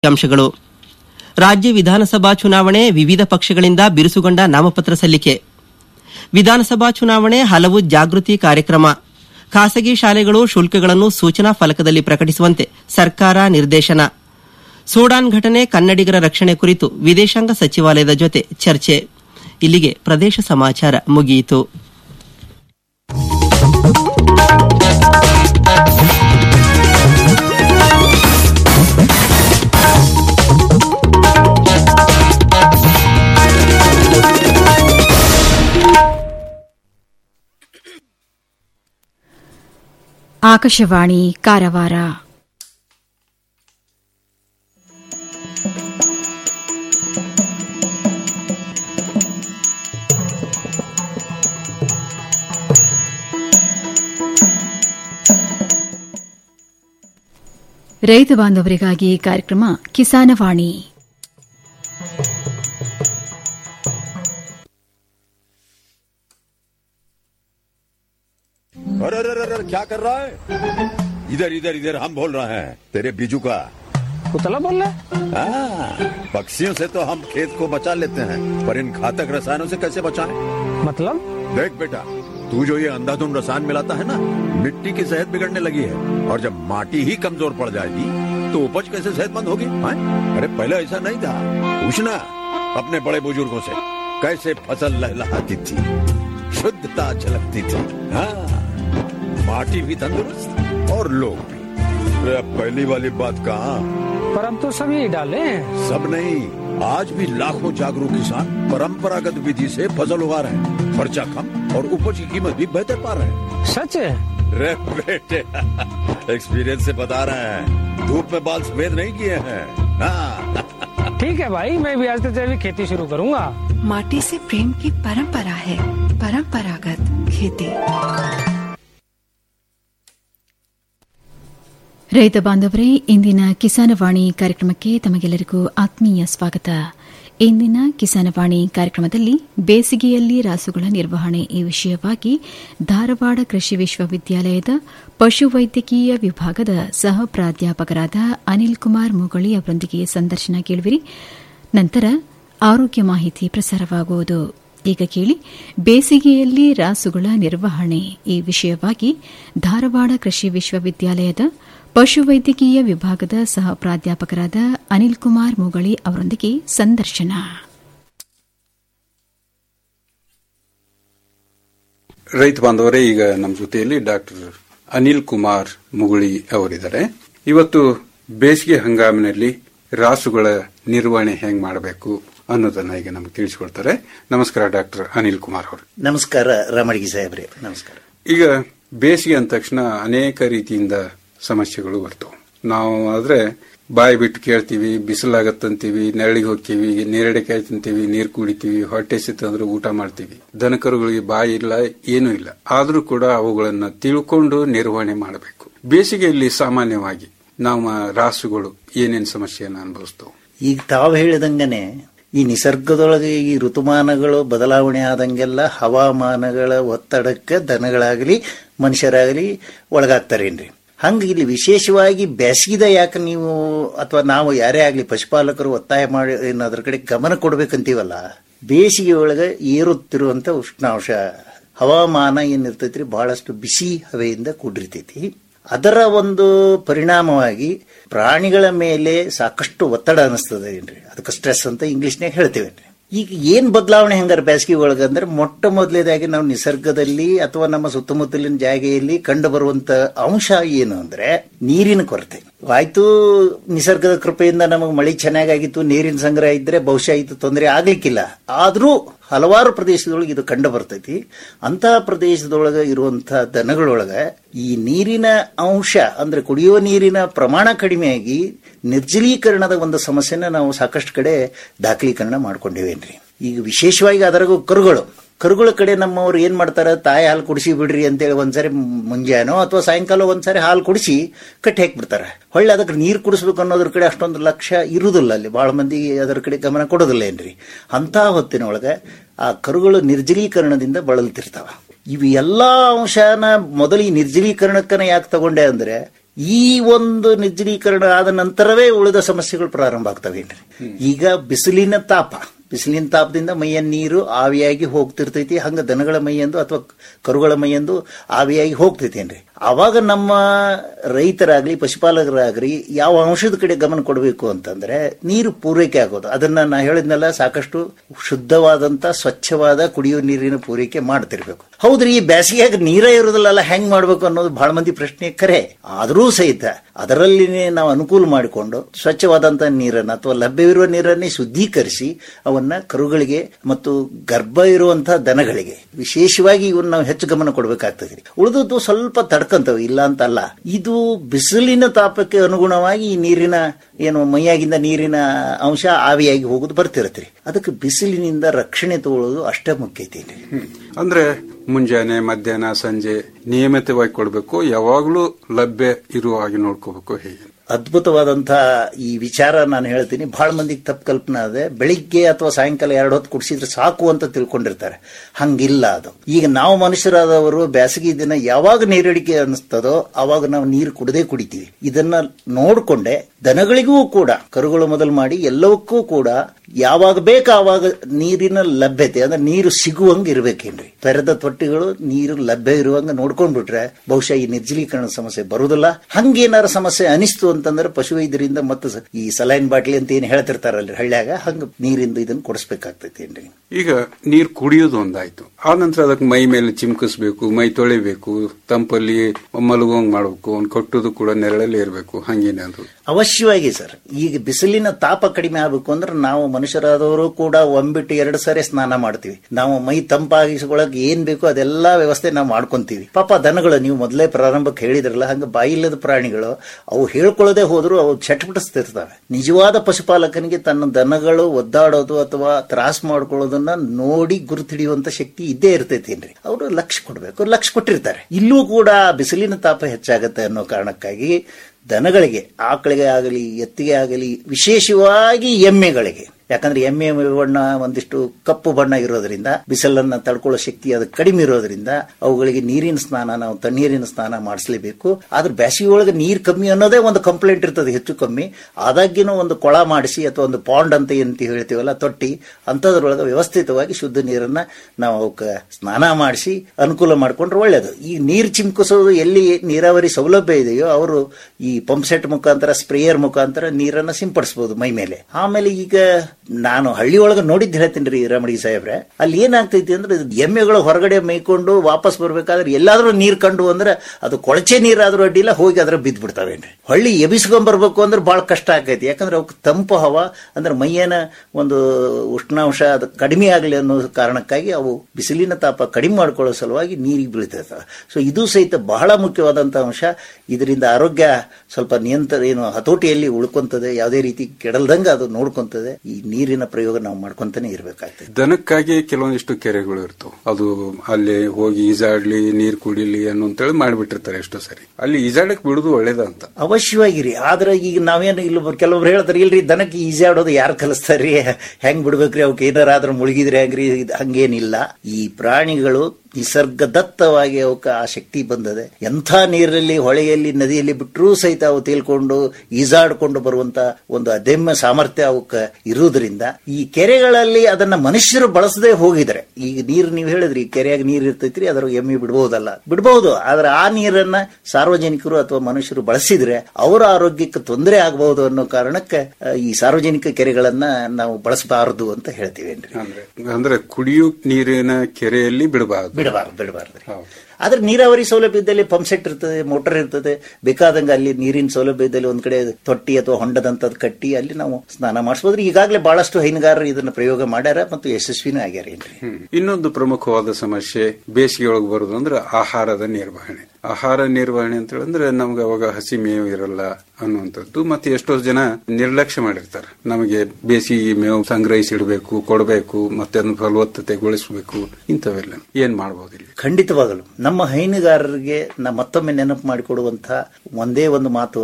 ಅಂಶಗಳು ರಾಜ್ಯ ವಿಧಾನಸಭಾ ಚುನಾವಣೆ ವಿವಿಧ ಪಕ್ಷಗಳಿಂದ ಬಿರುಸುಗೊಂಡ ನಾಮಪತ್ರ ಸಲ್ಲಿಕೆ ವಿಧಾನಸಭಾ ಚುನಾವಣೆ ಹಲವು ಜಾಗೃತಿ ಕಾರ್ಯಕ್ರಮ ಖಾಸಗಿ ಶಾಲೆಗಳು ಶುಲ್ಕಗಳನ್ನು ಸೂಚನಾ ಫಲಕದಲ್ಲಿ ಪ್ರಕಟಿಸುವಂತೆ ಸರ್ಕಾರ ನಿರ್ದೇಶನ ಸೂಡಾನ್ ಘಟನೆ ಕನ್ನಡಿಗರ ರಕ್ಷಣೆ ಕುರಿತು ವಿದೇಶಾಂಗ ಸಚಿವಾಲಯದ ಜೊತೆ ಚರ್ಚೆ ಇಲ್ಲಿಗೆ ಪ್ರದೇಶ ಸಮಾಚಾರ ಮುಗಿಯಿತು ಆಕಾಶವಾಣಿ ಕಾರವಾರ ರೈತ ಬಾಂಧವರಿಗಾಗಿ ಕಾರ್ಯಕ್ರಮ ಕಿಸಾನವಾಣಿ अरे अरे अरे अरे, क्या कर रहा है इधर इधर इधर हम बोल रहे हैं तेरे बीजू का कुतला बोल रहा है हाँ, पक्षियों से तो हम खेत को बचा लेते हैं पर इन घातक रसायनों से कैसे बचाएं? मतलब देख बेटा तू जो ये अंधाधुंध रसायन मिलाता है ना मिट्टी की सेहत बिगड़ने लगी है और जब माटी ही कमजोर पड़ जाएगी तो उपज कैसे सेहतमंद होगी हाँ? अरे पहले ऐसा नहीं था पूछना अपने बड़े बुजुर्गों से कैसे फसल लहलहाती थी शुद्धता झलकती थी हाँ माटी भी तंदुरुस्त और लोग भी अरे अब पहली वाली बात कहाँ पर अब तो सभी डाले हैं सब नहीं आज भी लाखों जागरूक किसान परंपरागत विधि से फसल उगा रहे हैं खर्चा कम और उपज की कीमत भी बेहतर पा रहे हैं सच है रे बेटे एक्सपीरियंस से बता रहे हैं धूप में बाल सफेद नहीं किए हैं हाँ ठीक है भाई मैं भी आज से जैविक खेती शुरू करूंगा माटी से प्रेम की परंपरा है परंपरागत खेती ರೈತ ಬಾಂಧವರೇ ಇಂದಿನ ಕಿಸಾನವಾಣಿ ಕಾರ್ಯಕ್ರಮಕ್ಕೆ ತಮಗೆಲ್ಲರಿಗೂ ಆತ್ಮೀಯ ಸ್ವಾಗತ ಇಂದಿನ ಕಿಸಾನವಾಣಿ ಕಾರ್ಯಕ್ರಮದಲ್ಲಿ ಬೇಸಿಗೆಯಲ್ಲಿ ರಾಸುಗಳ ನಿರ್ವಹಣೆ ಈ ವಿಷಯವಾಗಿ ಧಾರವಾಡ ಕೃಷಿ ವಿಶ್ವವಿದ್ಯಾಲಯದ ಪಶುವೈದ್ಯಕೀಯ ವಿಭಾಗದ ಸಹ ಪ್ರಾಧ್ಯಾಪಕರಾದ ಅನಿಲ್ ಕುಮಾರ್ ಮುಗಳಿ ಅವರೊಂದಿಗೆ ಸಂದರ್ಶನ ಕೇಳುವಿರಿ ನಂತರ ಆರೋಗ್ಯ ಮಾಹಿತಿ ಪ್ರಸಾರವಾಗುವುದು ಈಗ ಕೇಳಿ ಬೇಸಿಗೆಯಲ್ಲಿ ರಾಸುಗಳ ನಿರ್ವಹಣೆ ಈ ವಿಷಯವಾಗಿ ಧಾರವಾಡ ಕೃಷಿ ವಿಶ್ವವಿದ್ಯಾಲಯದ ಪಶುವೈದ್ಯಕೀಯ ವಿಭಾಗದ ಸಹ ಪ್ರಾಧ್ಯಾಪಕರಾದ ಅನಿಲ್ ಕುಮಾರ್ ಮುಗಳಿ ಅವರೊಂದಿಗೆ ಸಂದರ್ಶನ ರೈತ ಬಾಂಧವರೇ ಈಗ ನಮ್ಮ ಜೊತೆಯಲ್ಲಿ ಡಾಕ್ಟರ್ ಅನಿಲ್ ಕುಮಾರ್ ಮುಗುಳಿ ಅವರಿದ್ದಾರೆ ಇವತ್ತು ಬೇಸಿಗೆ ಹಂಗಾಮಿನಲ್ಲಿ ರಾಸುಗಳ ನಿರ್ವಹಣೆ ಹೆಂಗ್ ಮಾಡಬೇಕು ಅನ್ನೋದನ್ನ ಈಗ ನಮ್ಗೆ ತಿಳಿಸಿಕೊಡ್ತಾರೆ ನಮಸ್ಕಾರ ಡಾಕ್ಟರ್ ಅನಿಲ್ ಕುಮಾರ್ ಅವರು ನಮಸ್ಕಾರ ರಾಮಡಿಗೆ ಸಾಹೇಬ್ರೆ ನಮಸ್ಕಾರ ಈಗ ಬೇಸಿಗೆ ಅಂದ ತಕ್ಷಣ ಅನೇಕ ರೀತಿಯಿಂದ ಸಮಸ್ಯೆಗಳು ಬರ್ತವೆ ನಾವು ಆದ್ರೆ ಬಾಯಿ ಬಿಟ್ಟು ಕೇಳ್ತೀವಿ ಬಿಸಿಲಾಗತ್ತಂತೀವಿ ನೆರಳಿಗೆ ಹೋಗ್ತೀವಿ ನೇರಳೆಕಾಯಿ ತಿಂತೀವಿ ನೀರು ಕುಡಿತೀವಿ ಹೊಟ್ಟೆ ಸಿತ್ತಂದ್ರೆ ಊಟ ಮಾಡ್ತೀವಿ ದನಕರುಗಳಿಗೆ ಬಾಯಿ ಇಲ್ಲ ಏನೂ ಇಲ್ಲ ಆದ್ರೂ ಕೂಡ ಅವುಗಳನ್ನ ತಿಳ್ಕೊಂಡು ನಿರ್ವಹಣೆ ಮಾಡಬೇಕು ಬೇಸಿಗೆಯಲ್ಲಿ ಸಾಮಾನ್ಯವಾಗಿ ನಮ್ಮ ರಾಸುಗಳು ಏನೇನು ಸಮಸ್ಯೆಯನ್ನು ಅನುಭವಿಸ್ತವೆ ಈಗ ತಾವು ಹೇಳಿದಂಗನೆ ಈ ನಿಸರ್ಗದೊಳಗೆ ಈ ಋತುಮಾನಗಳು ಬದಲಾವಣೆ ಆದಂಗೆಲ್ಲ ಹವಾಮಾನಗಳ ಒತ್ತಡಕ್ಕೆ ದನಗಳಾಗಲಿ ಮನುಷ್ಯರಾಗಲಿ ಒಳಗಾಗ್ತಾರೇನ್ರಿ ಹಂಗ ಇಲ್ಲಿ ವಿಶೇಷವಾಗಿ ಬೇಸಿಗೆದ ಯಾಕೆ ನೀವು ಅಥವಾ ನಾವು ಯಾರೇ ಆಗಲಿ ಪಶುಪಾಲಕರು ಒತ್ತಾಯ ಮಾಡಿ ಏನು ಅದ್ರ ಕಡೆ ಗಮನ ಕೊಡ್ಬೇಕಂತೀವಲ್ಲ ಬೇಸಿಗೆ ಒಳಗೆ ಏರುತ್ತಿರುವಂತ ಉಷ್ಣಾಂಶ ಹವಾಮಾನ ಏನಿರ್ತೈತ್ರಿ ಬಹಳಷ್ಟು ಬಿಸಿ ಹವೆಯಿಂದ ಕೂಡಿರ್ತೈತಿ ಅದರ ಒಂದು ಪರಿಣಾಮವಾಗಿ ಪ್ರಾಣಿಗಳ ಮೇಲೆ ಸಾಕಷ್ಟು ಒತ್ತಡ ಅನಿಸ್ತದೆ ಏನ್ರಿ ಅದಕ್ಕೆ ಸ್ಟ್ರೆಸ್ ಅಂತ ಇಂಗ್ಲಿಷ್ನಾಗ ಹೇಳ್ತೇವೇನ್ರಿ ಈಗ ಏನ್ ಬದಲಾವಣೆ ಹೆಂಗಾರ ಬೇಸಿಗೆ ಒಳಗೆ ಅಂದ್ರೆ ಮೊಟ್ಟ ಮೊದಲೇದಾಗಿ ನಾವು ನಿಸರ್ಗದಲ್ಲಿ ಅಥವಾ ನಮ್ಮ ಸುತ್ತಮುತ್ತಲಿನ ಜಾಗೆಯಲ್ಲಿ ಕಂಡು ಬರುವಂತ ಅಂಶ ಏನು ಅಂದ್ರೆ ನೀರಿನ ಕೊರತೆ ಆಯ್ತು ನಿಸರ್ಗದ ಕೃಪೆಯಿಂದ ನಮಗೆ ಮಳೆ ಚೆನ್ನಾಗಾಗಿತ್ತು ನೀರಿನ ಸಂಗ್ರಹ ಇದ್ರೆ ಬಹುಶಃ ಇದು ತೊಂದರೆ ಆಗ್ಲಿಕ್ಕಿಲ್ಲ ಆದ್ರೂ ಹಲವಾರು ಪ್ರದೇಶದೊಳಗೆ ಇದು ಕಂಡು ಬರ್ತೈತಿ ಅಂತಹ ಪ್ರದೇಶದೊಳಗೆ ಇರುವಂತಹ ದನಗಳೊಳಗ ಈ ನೀರಿನ ಅಂಶ ಅಂದ್ರೆ ಕುಡಿಯುವ ನೀರಿನ ಪ್ರಮಾಣ ಕಡಿಮೆಯಾಗಿ ನಿರ್ಜಲೀಕರಣದ ಒಂದು ಸಮಸ್ಯೆನ ನಾವು ಸಾಕಷ್ಟು ಕಡೆ ದಾಖಲೀಕರಣ ಮಾಡ್ಕೊಂಡಿವೇನ್ರಿ ಈಗ ವಿಶೇಷವಾಗಿ ಅದರಾಗೂ ಕರುಗಳು ಕರುಗಳ ಕಡೆ ನಮ್ಮವ್ರು ಏನ್ ಮಾಡ್ತಾರೆ ತಾಯಿ ಹಾಲು ಕುಡಿಸಿ ಬಿಡ್ರಿ ಅಂತೇಳಿ ಒಂದ್ಸರಿ ಮುಂಜಾನೋ ಅಥವಾ ಸಾಯಂಕಾಲ ಒಂದ್ಸರಿ ಹಾಲು ಕುಡಿಸಿ ಕಟ್ಟಿ ಹಾಕ್ಬಿಡ್ತಾರೆ ಹೊಳ್ಳಿ ಅದಕ್ಕೆ ನೀರು ಕುಡಿಸ್ಬೇಕು ಅನ್ನೋದ್ರ ಕಡೆ ಅಷ್ಟೊಂದು ಲಕ್ಷ್ಯ ಇರುವುದಿಲ್ಲ ಅಲ್ಲಿ ಬಹಳ ಮಂದಿ ಅದರ ಕಡೆ ಗಮನ ಕೊಡೋದಿಲ್ಲ ಏನ್ರಿ ಅಂತ ಹೊತ್ತಿನೊಳಗೆ ಆ ಕರುಗಳು ನಿರ್ಜಲೀಕರಣದಿಂದ ಬಳಲ್ತಿರ್ತಾವ ಇವು ಎಲ್ಲಾ ಅಂಶನ ಮೊದಲು ಈ ನಿರ್ಜಲೀಕರಣಕ್ಕನ ಯಾಕೆ ತಗೊಂಡೆ ಅಂದ್ರೆ ಈ ಒಂದು ನಿರ್ಜಲೀಕರಣ ಆದ ನಂತರವೇ ಉಳಿದ ಸಮಸ್ಯೆಗಳು ಪ್ರಾರಂಭ ಆಗ್ತವೇನ್ರಿ ಈಗ ಬಿಸಿಲಿನ ತಾಪ ಬಿಸಿಲಿನ ತಾಪದಿಂದ ಮೈಯ ನೀರು ಆವಿಯಾಗಿ ಹೋಗ್ತಿರ್ತೈತಿ ಹಂಗ ದನಗಳ ಮೈಯಂದು ಅಥವಾ ಕರುಗಳ ಮೈಯಂದು ಆವಿಯಾಗಿ ಹೋಗ್ತೈತೇನ್ರಿ ಅವಾಗ ನಮ್ಮ ರೈತರಾಗ್ಲಿ ಪಶುಪಾಲಕರಾಗ್ಲಿ ಯಾವ ಅಂಶದ ಕಡೆ ಗಮನ ಕೊಡಬೇಕು ಅಂತಂದ್ರೆ ನೀರು ಪೂರೈಕೆ ಆಗೋದು ಅದನ್ನ ನಾ ಹೇಳಿದ್ನಲ್ಲ ಸಾಕಷ್ಟು ಶುದ್ಧವಾದಂತ ಸ್ವಚ್ಛವಾದ ಕುಡಿಯುವ ನೀರಿನ ಪೂರೈಕೆ ಮಾಡ್ತಿರ್ಬೇಕು ಹೌದ್ರಿ ಈ ಬೇಸಿಗೆಯಾಗ ನೀರ ಇರೋದಿಲ್ಲಲ್ಲ ಹೆಂಗ್ ಮಾಡ್ಬೇಕು ಅನ್ನೋದು ಬಹಳ ಮಂದಿ ಪ್ರಶ್ನೆ ಕರೆ ಆದರೂ ಸಹಿತ ಅದರಲ್ಲಿನೇ ನಾವು ಅನುಕೂಲ ಮಾಡಿಕೊಂಡು ಸ್ವಚ್ಛವಾದಂತ ನೀರನ್ನ ಅಥವಾ ಲಭ್ಯವಿರುವ ನೀರನ್ನೇ ಶುದ್ಧೀಕರಿಸಿ ಅವನ್ನ ಕರುಗಳಿಗೆ ಮತ್ತು ಗರ್ಭ ಇರುವಂತಹ ದನಗಳಿಗೆ ವಿಶೇಷವಾಗಿ ಇವನ್ನ ನಾವು ಹೆಚ್ಚು ಗಮನ ಕೊಡಬೇಕಾಗ್ತದೆ ಉಳಿದದ್ದು ಸ್ವಲ್ಪ ತಡ್ಕಂತವೆ ಇಲ್ಲ ಅಂತ ಅಲ್ಲ ಇದು ಬಿಸಿಲಿನ ತಾಪಕ್ಕೆ ಅನುಗುಣವಾಗಿ ಈ ನೀರಿನ ಏನು ಮೈಯಾಗಿಂದ ನೀರಿನ ಅಂಶ ಆವಿಯಾಗಿ ಹೋಗುದು ಬರ್ತಿರತ್ರಿ ಅದಕ್ಕೆ ಬಿಸಿಲಿನಿಂದ ರಕ್ಷಣೆ ತಗೊಳ್ಳೋದು ಅಷ್ಟೇ ಮುಖ್ಯ ಐತಿ ಅಂದ್ರೆ ಮುಂಜಾನೆ ಮಧ್ಯಾಹ್ನ ಸಂಜೆ ನಿಯಮಿತವಾಗಿ ಕೊಡಬೇಕು ಯಾವಾಗಲೂ ಲಭ್ಯ ಇರುವ ಹಾಗೆ ನೋಡ್ಕೋಬೇಕು ಹೇಗೆ ಅದ್ಭುತವಾದಂತಹ ಈ ವಿಚಾರ ನಾನು ಹೇಳ್ತೀನಿ ಬಹಳ ಮಂದಿಗೆ ತಪ್ಪು ಕಲ್ಪನೆ ಅದೇ ಬೆಳಿಗ್ಗೆ ಅಥವಾ ಸಾಯಂಕಾಲ ಎರಡು ಹೊತ್ತು ಕುಡಿಸಿದ್ರೆ ಸಾಕು ಅಂತ ತಿಳ್ಕೊಂಡಿರ್ತಾರೆ ಹಂಗಿಲ್ಲ ಅದು ಈಗ ನಾವು ಮನುಷ್ಯರಾದವರು ಬೇಸಿಗೆ ದಿನ ಯಾವಾಗ ನೀರಡಿಕೆ ಅನಿಸ್ತದೋ ಅವಾಗ ನಾವು ನೀರು ಕುಡದೇ ಕುಡಿತೀವಿ ಇದನ್ನ ನೋಡ್ಕೊಂಡೆ ದನಗಳಿಗೂ ಕೂಡ ಕರುಗಳು ಮೊದಲು ಮಾಡಿ ಎಲ್ಲವಕ್ಕೂ ಕೂಡ ಯಾವಾಗ ಬೇಕು ಆವಾಗ ನೀರಿನ ಲಭ್ಯತೆ ಅಂದ್ರೆ ನೀರು ಸಿಗುವಂಗ ಇರ್ಬೇಕೇನ್ರಿ ತೆರೆದ ತೊಟ್ಟಿಗಳು ನೀರು ಲಭ್ಯ ಇರುವಂಗ ನೋಡ್ಕೊಂಡ್ಬಿಟ್ರೆ ಬಹುಶಃ ಈ ನಿರ್ಜಲೀಕರಣದ ಸಮಸ್ಯೆ ಬರುವುದಿಲ್ಲ ಹಂಗೇನಾರ ಸಮಸ್ಯೆ ಅನಿಸ್ತು ಅಂತಂದ್ರೆ ಪಶುವೈದ್ಯರಿಂದ ಮತ್ತೆ ಸ- ಈ ಸಲೈನ್ ಬಾಟ್ಲಿ ಅಂತ ಏನ್ ಹೇಳ್ತಿರ್ತಾರಲ್ರಿ ಹಳ್ಳ್ಯಾಗ ಹಂಗ ನೀರಿಂದ ಇದನ್ನ ಕೊಡಿಸ್ಬೇಕಾಗ್ತೈತಿ ಏನ್ರಿ ಈಗ ನೀರು ಕುಡಿಯೋದು ಒಂದಾಯ್ತು ಆ ನಂತರ ಅದಕ್ಕೆ ಮೈ ಮೇಲೆ ಚಿಮ್ಕಿಸ್ಬೇಕು ಮೈ ತೊಳಿಬೇಕು ತಂಪಲ್ಲಿ ಮಲಗುವಂಗ್ ಮಾಡ್ಬೇಕು ಅವ್ನು ಕಟ್ಟೋದು ಕೂಡ ನೆರಳಲ್ಲಿ ಇರಬೇಕು ಹಂಗೇನಾದ್ರು ಅವಶ್ಯವಾಗಿ ಸರ್ ಈಗ ಬಿಸಿಲಿನ ತಾಪ ಕಡಿಮೆ ಆಗಬೇಕು ಅಂದ್ರೆ ನಾವು ಮನುಷ್ಯರಾದವರು ಕೂಡ ಒಂಬಿಟ್ಟು ಎರಡು ಸಾರಿ ಸ್ನಾನ ಮಾಡ್ತೀವಿ ನಾವು ಮೈ ತಂಪಾಗಿಸ್ಕೊಳಕ್ ಏನ್ ಬೇಕೋ ಅದೆಲ್ಲಾ ವ್ಯವಸ್ಥೆ ನಾವು ಮಾಡ್ಕೊಂತೀವಿ ಪಾಪ ದನಗಳು ನೀವು ಮೊದಲೇ ಪ್ರಾರಂಭಕ್ಕೆ ಹೇಳಿದ್ರಲ್ಲ ಹಂಗ ಬಾಯಿಲ್ಲದ ಪ್ರಾಣಿಗಳು ಅವು ಹೇಳ್ಕೊಳ್ಳದೆ ಹೋದ್ರು ಅವು ಚಟ್ಪಟಿಸ್ತಿರ್ತವೆ ನಿಜವಾದ ಪಶುಪಾಲಕನಿಗೆ ತನ್ನ ದನಗಳು ಒದ್ದಾಡೋದು ಅಥವಾ ತ್ರಾಸ್ ಮಾಡ್ಕೊಳ್ಳೋದನ್ನ ನೋಡಿ ಗುರುತಿಡಿಯುವಂತ ಶಕ್ತಿ ಇದ್ದೇ ಇರ್ತೈತೇನ್ರಿ ಅವರು ಲಕ್ಷ್ಯ ಕೊಡ್ಬೇಕು ಲಕ್ಷ್ಯ ಕೊಟ್ಟಿರ್ತಾರೆ ಇಲ್ಲೂ ಕೂಡ ಬಿಸಿಲಿನ ತಾಪ ಹೆಚ್ಚಾಗತ್ತೆ ಅನ್ನೋ ಕಾರಣಕ್ಕಾಗಿ ದನಗಳಿಗೆ ಆಕಳಿಗೆ ಆಗಲಿ ಎತ್ತಿಗೆ ಆಗಲಿ ವಿಶೇಷವಾಗಿ ಎಮ್ಮೆಗಳಿಗೆ ಯಾಕಂದ್ರೆ ಎಮ್ಮೆ ಬಣ್ಣ ಒಂದಿಷ್ಟು ಕಪ್ಪು ಬಣ್ಣ ಇರೋದ್ರಿಂದ ಬಿಸಿಲನ್ನ ತಡ್ಕೊಳ್ಳೋ ಶಕ್ತಿ ಅದು ಕಡಿಮೆ ಇರೋದ್ರಿಂದ ಅವುಗಳಿಗೆ ನೀರಿನ ಸ್ನಾನ ನಾವು ತಣ್ಣೀರಿನ ಸ್ನಾನ ಮಾಡಿಸ್ಲೇಬೇಕು ಆದ್ರೆ ಬ್ಯಾಸಿಗೆ ಒಳಗೆ ನೀರು ಕಮ್ಮಿ ಅನ್ನೋದೇ ಒಂದು ಕಂಪ್ಲೇಂಟ್ ಇರ್ತದೆ ಹೆಚ್ಚು ಕಮ್ಮಿ ಆದಾಗ್ಯೂ ಒಂದು ಕೊಳ ಮಾಡಿಸಿ ಅಥವಾ ಒಂದು ಪಾಂಡ್ ಅಂತ ಏನಂತ ಹೇಳ್ತೀವಲ್ಲ ತೊಟ್ಟಿ ಅಂಥದ್ರೊಳಗೆ ವ್ಯವಸ್ಥಿತವಾಗಿ ಶುದ್ಧ ನೀರನ್ನ ನಾವು ಅವಕ್ಕೆ ಸ್ನಾನ ಮಾಡಿಸಿ ಅನುಕೂಲ ಮಾಡ್ಕೊಂಡ್ರೆ ಒಳ್ಳೇದು ಈ ನೀರು ಚಿಮ್ಕಿಸೋದು ಎಲ್ಲಿ ನೀರಾವರಿ ಸೌಲಭ್ಯ ಇದೆಯೋ ಅವರು ಈ ಪಂಪ್ ಸೆಟ್ ಮುಖಾಂತರ ಸ್ಪ್ರೇಯರ್ ಮುಖಾಂತರ ನೀರನ್ನ ಸಿಂಪಡಿಸಬಹುದು ಮೈ ಮೇಲೆ ಆಮೇಲೆ ಈಗ ನಾನು ಹಳ್ಳಿ ಒಳಗೆ ನೋಡಿದ್ದು ಹೇಳ್ತೀನಿ ರೀ ರಮಣಿ ಸಾಹೇಬ್ರೆ ಅಲ್ಲಿ ಏನಾಗ್ತೈತಿ ಅಂದ್ರೆ ಇದು ಎಮ್ಮೆಗಳು ಹೊರಗಡೆ ಮೇಯ್ಕೊಂಡು ವಾಪಸ್ ಬರ್ಬೇಕಾದ್ರೆ ಎಲ್ಲಾದ್ರೂ ನೀರ್ ಕಂಡು ಅಂದ್ರೆ ಅದು ಕೊಳಚೆ ನೀರಾದ್ರೂ ಅಡ್ಡಿಲ್ಲ ಹೋಗಿ ಅದ್ರ ಬಿದ್ದು ಬಿಡ್ತಾವೇನ್ರಿ ಹಳ್ಳಿ ಎಬಿಸ್ಕೊಂಡ್ ಬರ್ಬೇಕು ಅಂದ್ರೆ ಬಹಳ ಕಷ್ಟ ಆಕೈತಿ ಯಾಕಂದ್ರೆ ಅವಕ್ಕೆ ತಂಪು ಹವ ಅಂದ್ರೆ ಮೈಯನ ಒಂದು ಉಷ್ಣಾಂಶ ಅದು ಕಡಿಮೆ ಆಗಲಿ ಅನ್ನೋ ಕಾರಣಕ್ಕಾಗಿ ಅವು ಬಿಸಿಲಿನ ತಾಪ ಕಡಿಮೆ ಮಾಡ್ಕೊಳ್ಳೋ ಸಲುವಾಗಿ ನೀರಿಗೆ ಬೀಳ್ತಿರ್ತವೆ ಸೊ ಇದು ಸಹಿತ ಬಹಳ ಮುಖ್ಯವಾದಂತ ಅಂಶ ಇದರಿಂದ ಆರೋಗ್ಯ ಸ್ವಲ್ಪ ನಿಯಂತ್ರಣ ಏನು ಹತೋಟಿಯಲ್ಲಿ ಉಳ್ಕೊಂತದೆ ಯಾವುದೇ ರೀತಿ ಕೆಡಲ್ದಂಗೆ ಅದು ನೋಡ್ಕೊಂತದೆ ಈ ನೀರಿನ ಪ್ರಯೋಗ ನಾವು ಮಾಡ್ಕೊಂತಾನೆ ಇರ್ಬೇಕಾಗ್ತದೆ ದನಕ್ಕಾಗಿ ಕೆಲವೊಂದಿಷ್ಟು ಕೆರೆಗಳು ಇರ್ತವೆ ಅದು ಅಲ್ಲಿ ಹೋಗಿ ಈಜಾಡ್ಲಿ ನೀರ್ ಕುಡಿಲಿ ಅನ್ನೋ ಅಂತೇಳಿ ಮಾಡ್ಬಿಟ್ಟಿರ್ತಾರೆ ಎಷ್ಟೋ ಸರಿ ಅಲ್ಲಿ ಈಜಾಡಕ್ ಬಿಡುದು ಒಳ್ಳೇದಂತ ಅವಶ್ಯವಾಗಿರಿ ಆದ್ರೆ ಈಗ ನಾವೇನು ಇಲ್ಲಿ ಕೆಲವೊಬ್ರು ಹೇಳ್ತಾರೆ ಇಲ್ರಿ ದನಕ್ಕೆ ಈಜಿ ಆಡೋದು ಯಾರು ಕಲಿಸ್ತಾರ್ರಿ ಹೆಂಗ್ ಬಿಡ್ಬೇಕ್ರಿ ಅವಕ್ಕೆ ಏನಾರಾದ್ರೂ ಮುಳುಗಿದ್ರೆ ಹೆಂಗ್ರಿ ಇದ್ ಹಂಗೇನಿಲ್ಲ ಈ ಪ್ರಾಣಿಗಳು ನಿಸರ್ಗದತ್ತವಾಗಿ ಅವಕ್ಕೆ ಆ ಶಕ್ತಿ ಬಂದದೆ ಎಂಥ ನೀರಲ್ಲಿ ಹೊಳೆಯಲ್ಲಿ ನದಿಯಲ್ಲಿ ಬಿಟ್ಟರೂ ಸಹಿತ ಅವು ತೇಲ್ಕೊಂಡು ಈಜಾಡ್ಕೊಂಡು ಬರುವಂತ ಒಂದು ಅದಮ್ಯ ಸಾಮರ್ಥ್ಯ ಅವಕ್ಕೆ ಇರುವುದರಿಂದ ಈ ಕೆರೆಗಳಲ್ಲಿ ಅದನ್ನ ಮನುಷ್ಯರು ಬಳಸದೆ ಹೋಗಿದ್ರೆ ಈಗ ನೀರು ನೀವು ಹೇಳಿದ್ರಿ ಕೆರೆಯಾಗ ನೀರು ಇರ್ತೈತ್ರಿ ಅದರ ಎಮ್ಮೆ ಬಿಡಬಹುದಲ್ಲ ಬಿಡಬಹುದು ಆದ್ರೆ ಆ ನೀರನ್ನ ಸಾರ್ವಜನಿಕರು ಅಥವಾ ಮನುಷ್ಯರು ಬಳಸಿದ್ರೆ ಅವರ ಆರೋಗ್ಯಕ್ಕೆ ತೊಂದರೆ ಆಗಬಹುದು ಅನ್ನೋ ಕಾರಣಕ್ಕೆ ಆ, ಈ ಸಾರ್ವಜನಿಕ ಕೆರೆಗಳನ್ನ ನಾವು ಬಳಸಬಾರದು ಅಂತ ಹೇಳ್ತೀವೇನ್ರಿ ಅಂದ್ರೆ ಅಂದ್ರೆ ಕುಡಿಯೋ ನೀರಿನ ಕೆರೆಯಲ್ಲಿ ಬಿಡಬಾರದು ಬಿಡಬಾರ್ದು ಬಿಡಬಾರ್ದು ಆದ್ರೆ ನೀರಾವರಿ ಸೌಲಭ್ಯ ಇದ್ದಲ್ಲಿ ಪಂಪ್ ಸೆಟ್ ಇರ್ತದೆ ಮೋಟರ್ ಇರ್ತದೆ ಬೇಕಾದಂಗೆ ಅಲ್ಲಿ ನೀರಿನ ಸೌಲಭ್ಯ ಇದ್ದಲ್ಲಿ ಒಂದ್ ಕಡೆ ತೊಟ್ಟಿ ಅಥವಾ ಹೊಂಡದಂತದ್ ಕಟ್ಟಿ ಅಲ್ಲಿ ನಾವು ಸ್ನಾನ ಮಾಡಿಸ್ಬೋದ್ರಿ ಈಗಾಗಲೇ ಬಹಳಷ್ಟು ಹೈನುಗಾರರು ಇದನ್ನ ಪ್ರಯೋಗ ಮಾಡ್ಯಾರ ಮತ್ತು ಯಶಸ್ವಿನೂ ಆಗ್ಯಾರ ಏನ್ರಿ ಹ್ಮ್. ಇನ್ನೊಂದು ಪ್ರಮುಖವಾದ ಸಮಸ್ಯೆ ಬೇಸಿಗೆ ಒಳಗೆ ಬರೋದು ಅಂದ್ರೆ ಆಹಾರದ ನಿರ್ವಹಣೆ ಆಹಾರ ನಿರ್ವಹಣೆ ಅಂತ ಹೇಳಿದ್ರೆ ನಮ್ಗೆ ಅವಾಗ ಹಸಿ ಮೇವು ಇರಲ್ಲ ಅನ್ನುವಂಥದ್ದು ಮತ್ತೆ ಎಷ್ಟೋ ಜನ ನಿರ್ಲಕ್ಷ್ಯ ಮಾಡಿರ್ತಾರೆ ನಮಗೆ ಬೇಸಿಗೆ ಮೇವು ಸಂಗ್ರಹಿಸಿಡ್ಬೇಕು ಕೊಡಬೇಕು ಮತ್ತೆ ಅದನ್ನ ಫಲವತ್ತತೆಗೊಳಿಸಬೇಕು ಇಂಥವೆಲ್ಲ ಏನ್ ಮಾಡ್ಬೋದು ಇಲ್ಲಿ ಖಂಡಿತವಾಗಲು ನಮ್ಮ ಹೈನುಗಾರರಿಗೆ ನಾ ಮತ್ತೊಮ್ಮೆ ನೆನಪು ಮಾಡಿಕೊಡುವಂತಹ ಒಂದೇ ಒಂದು ಮಾತು ಅಂದ್ರೆ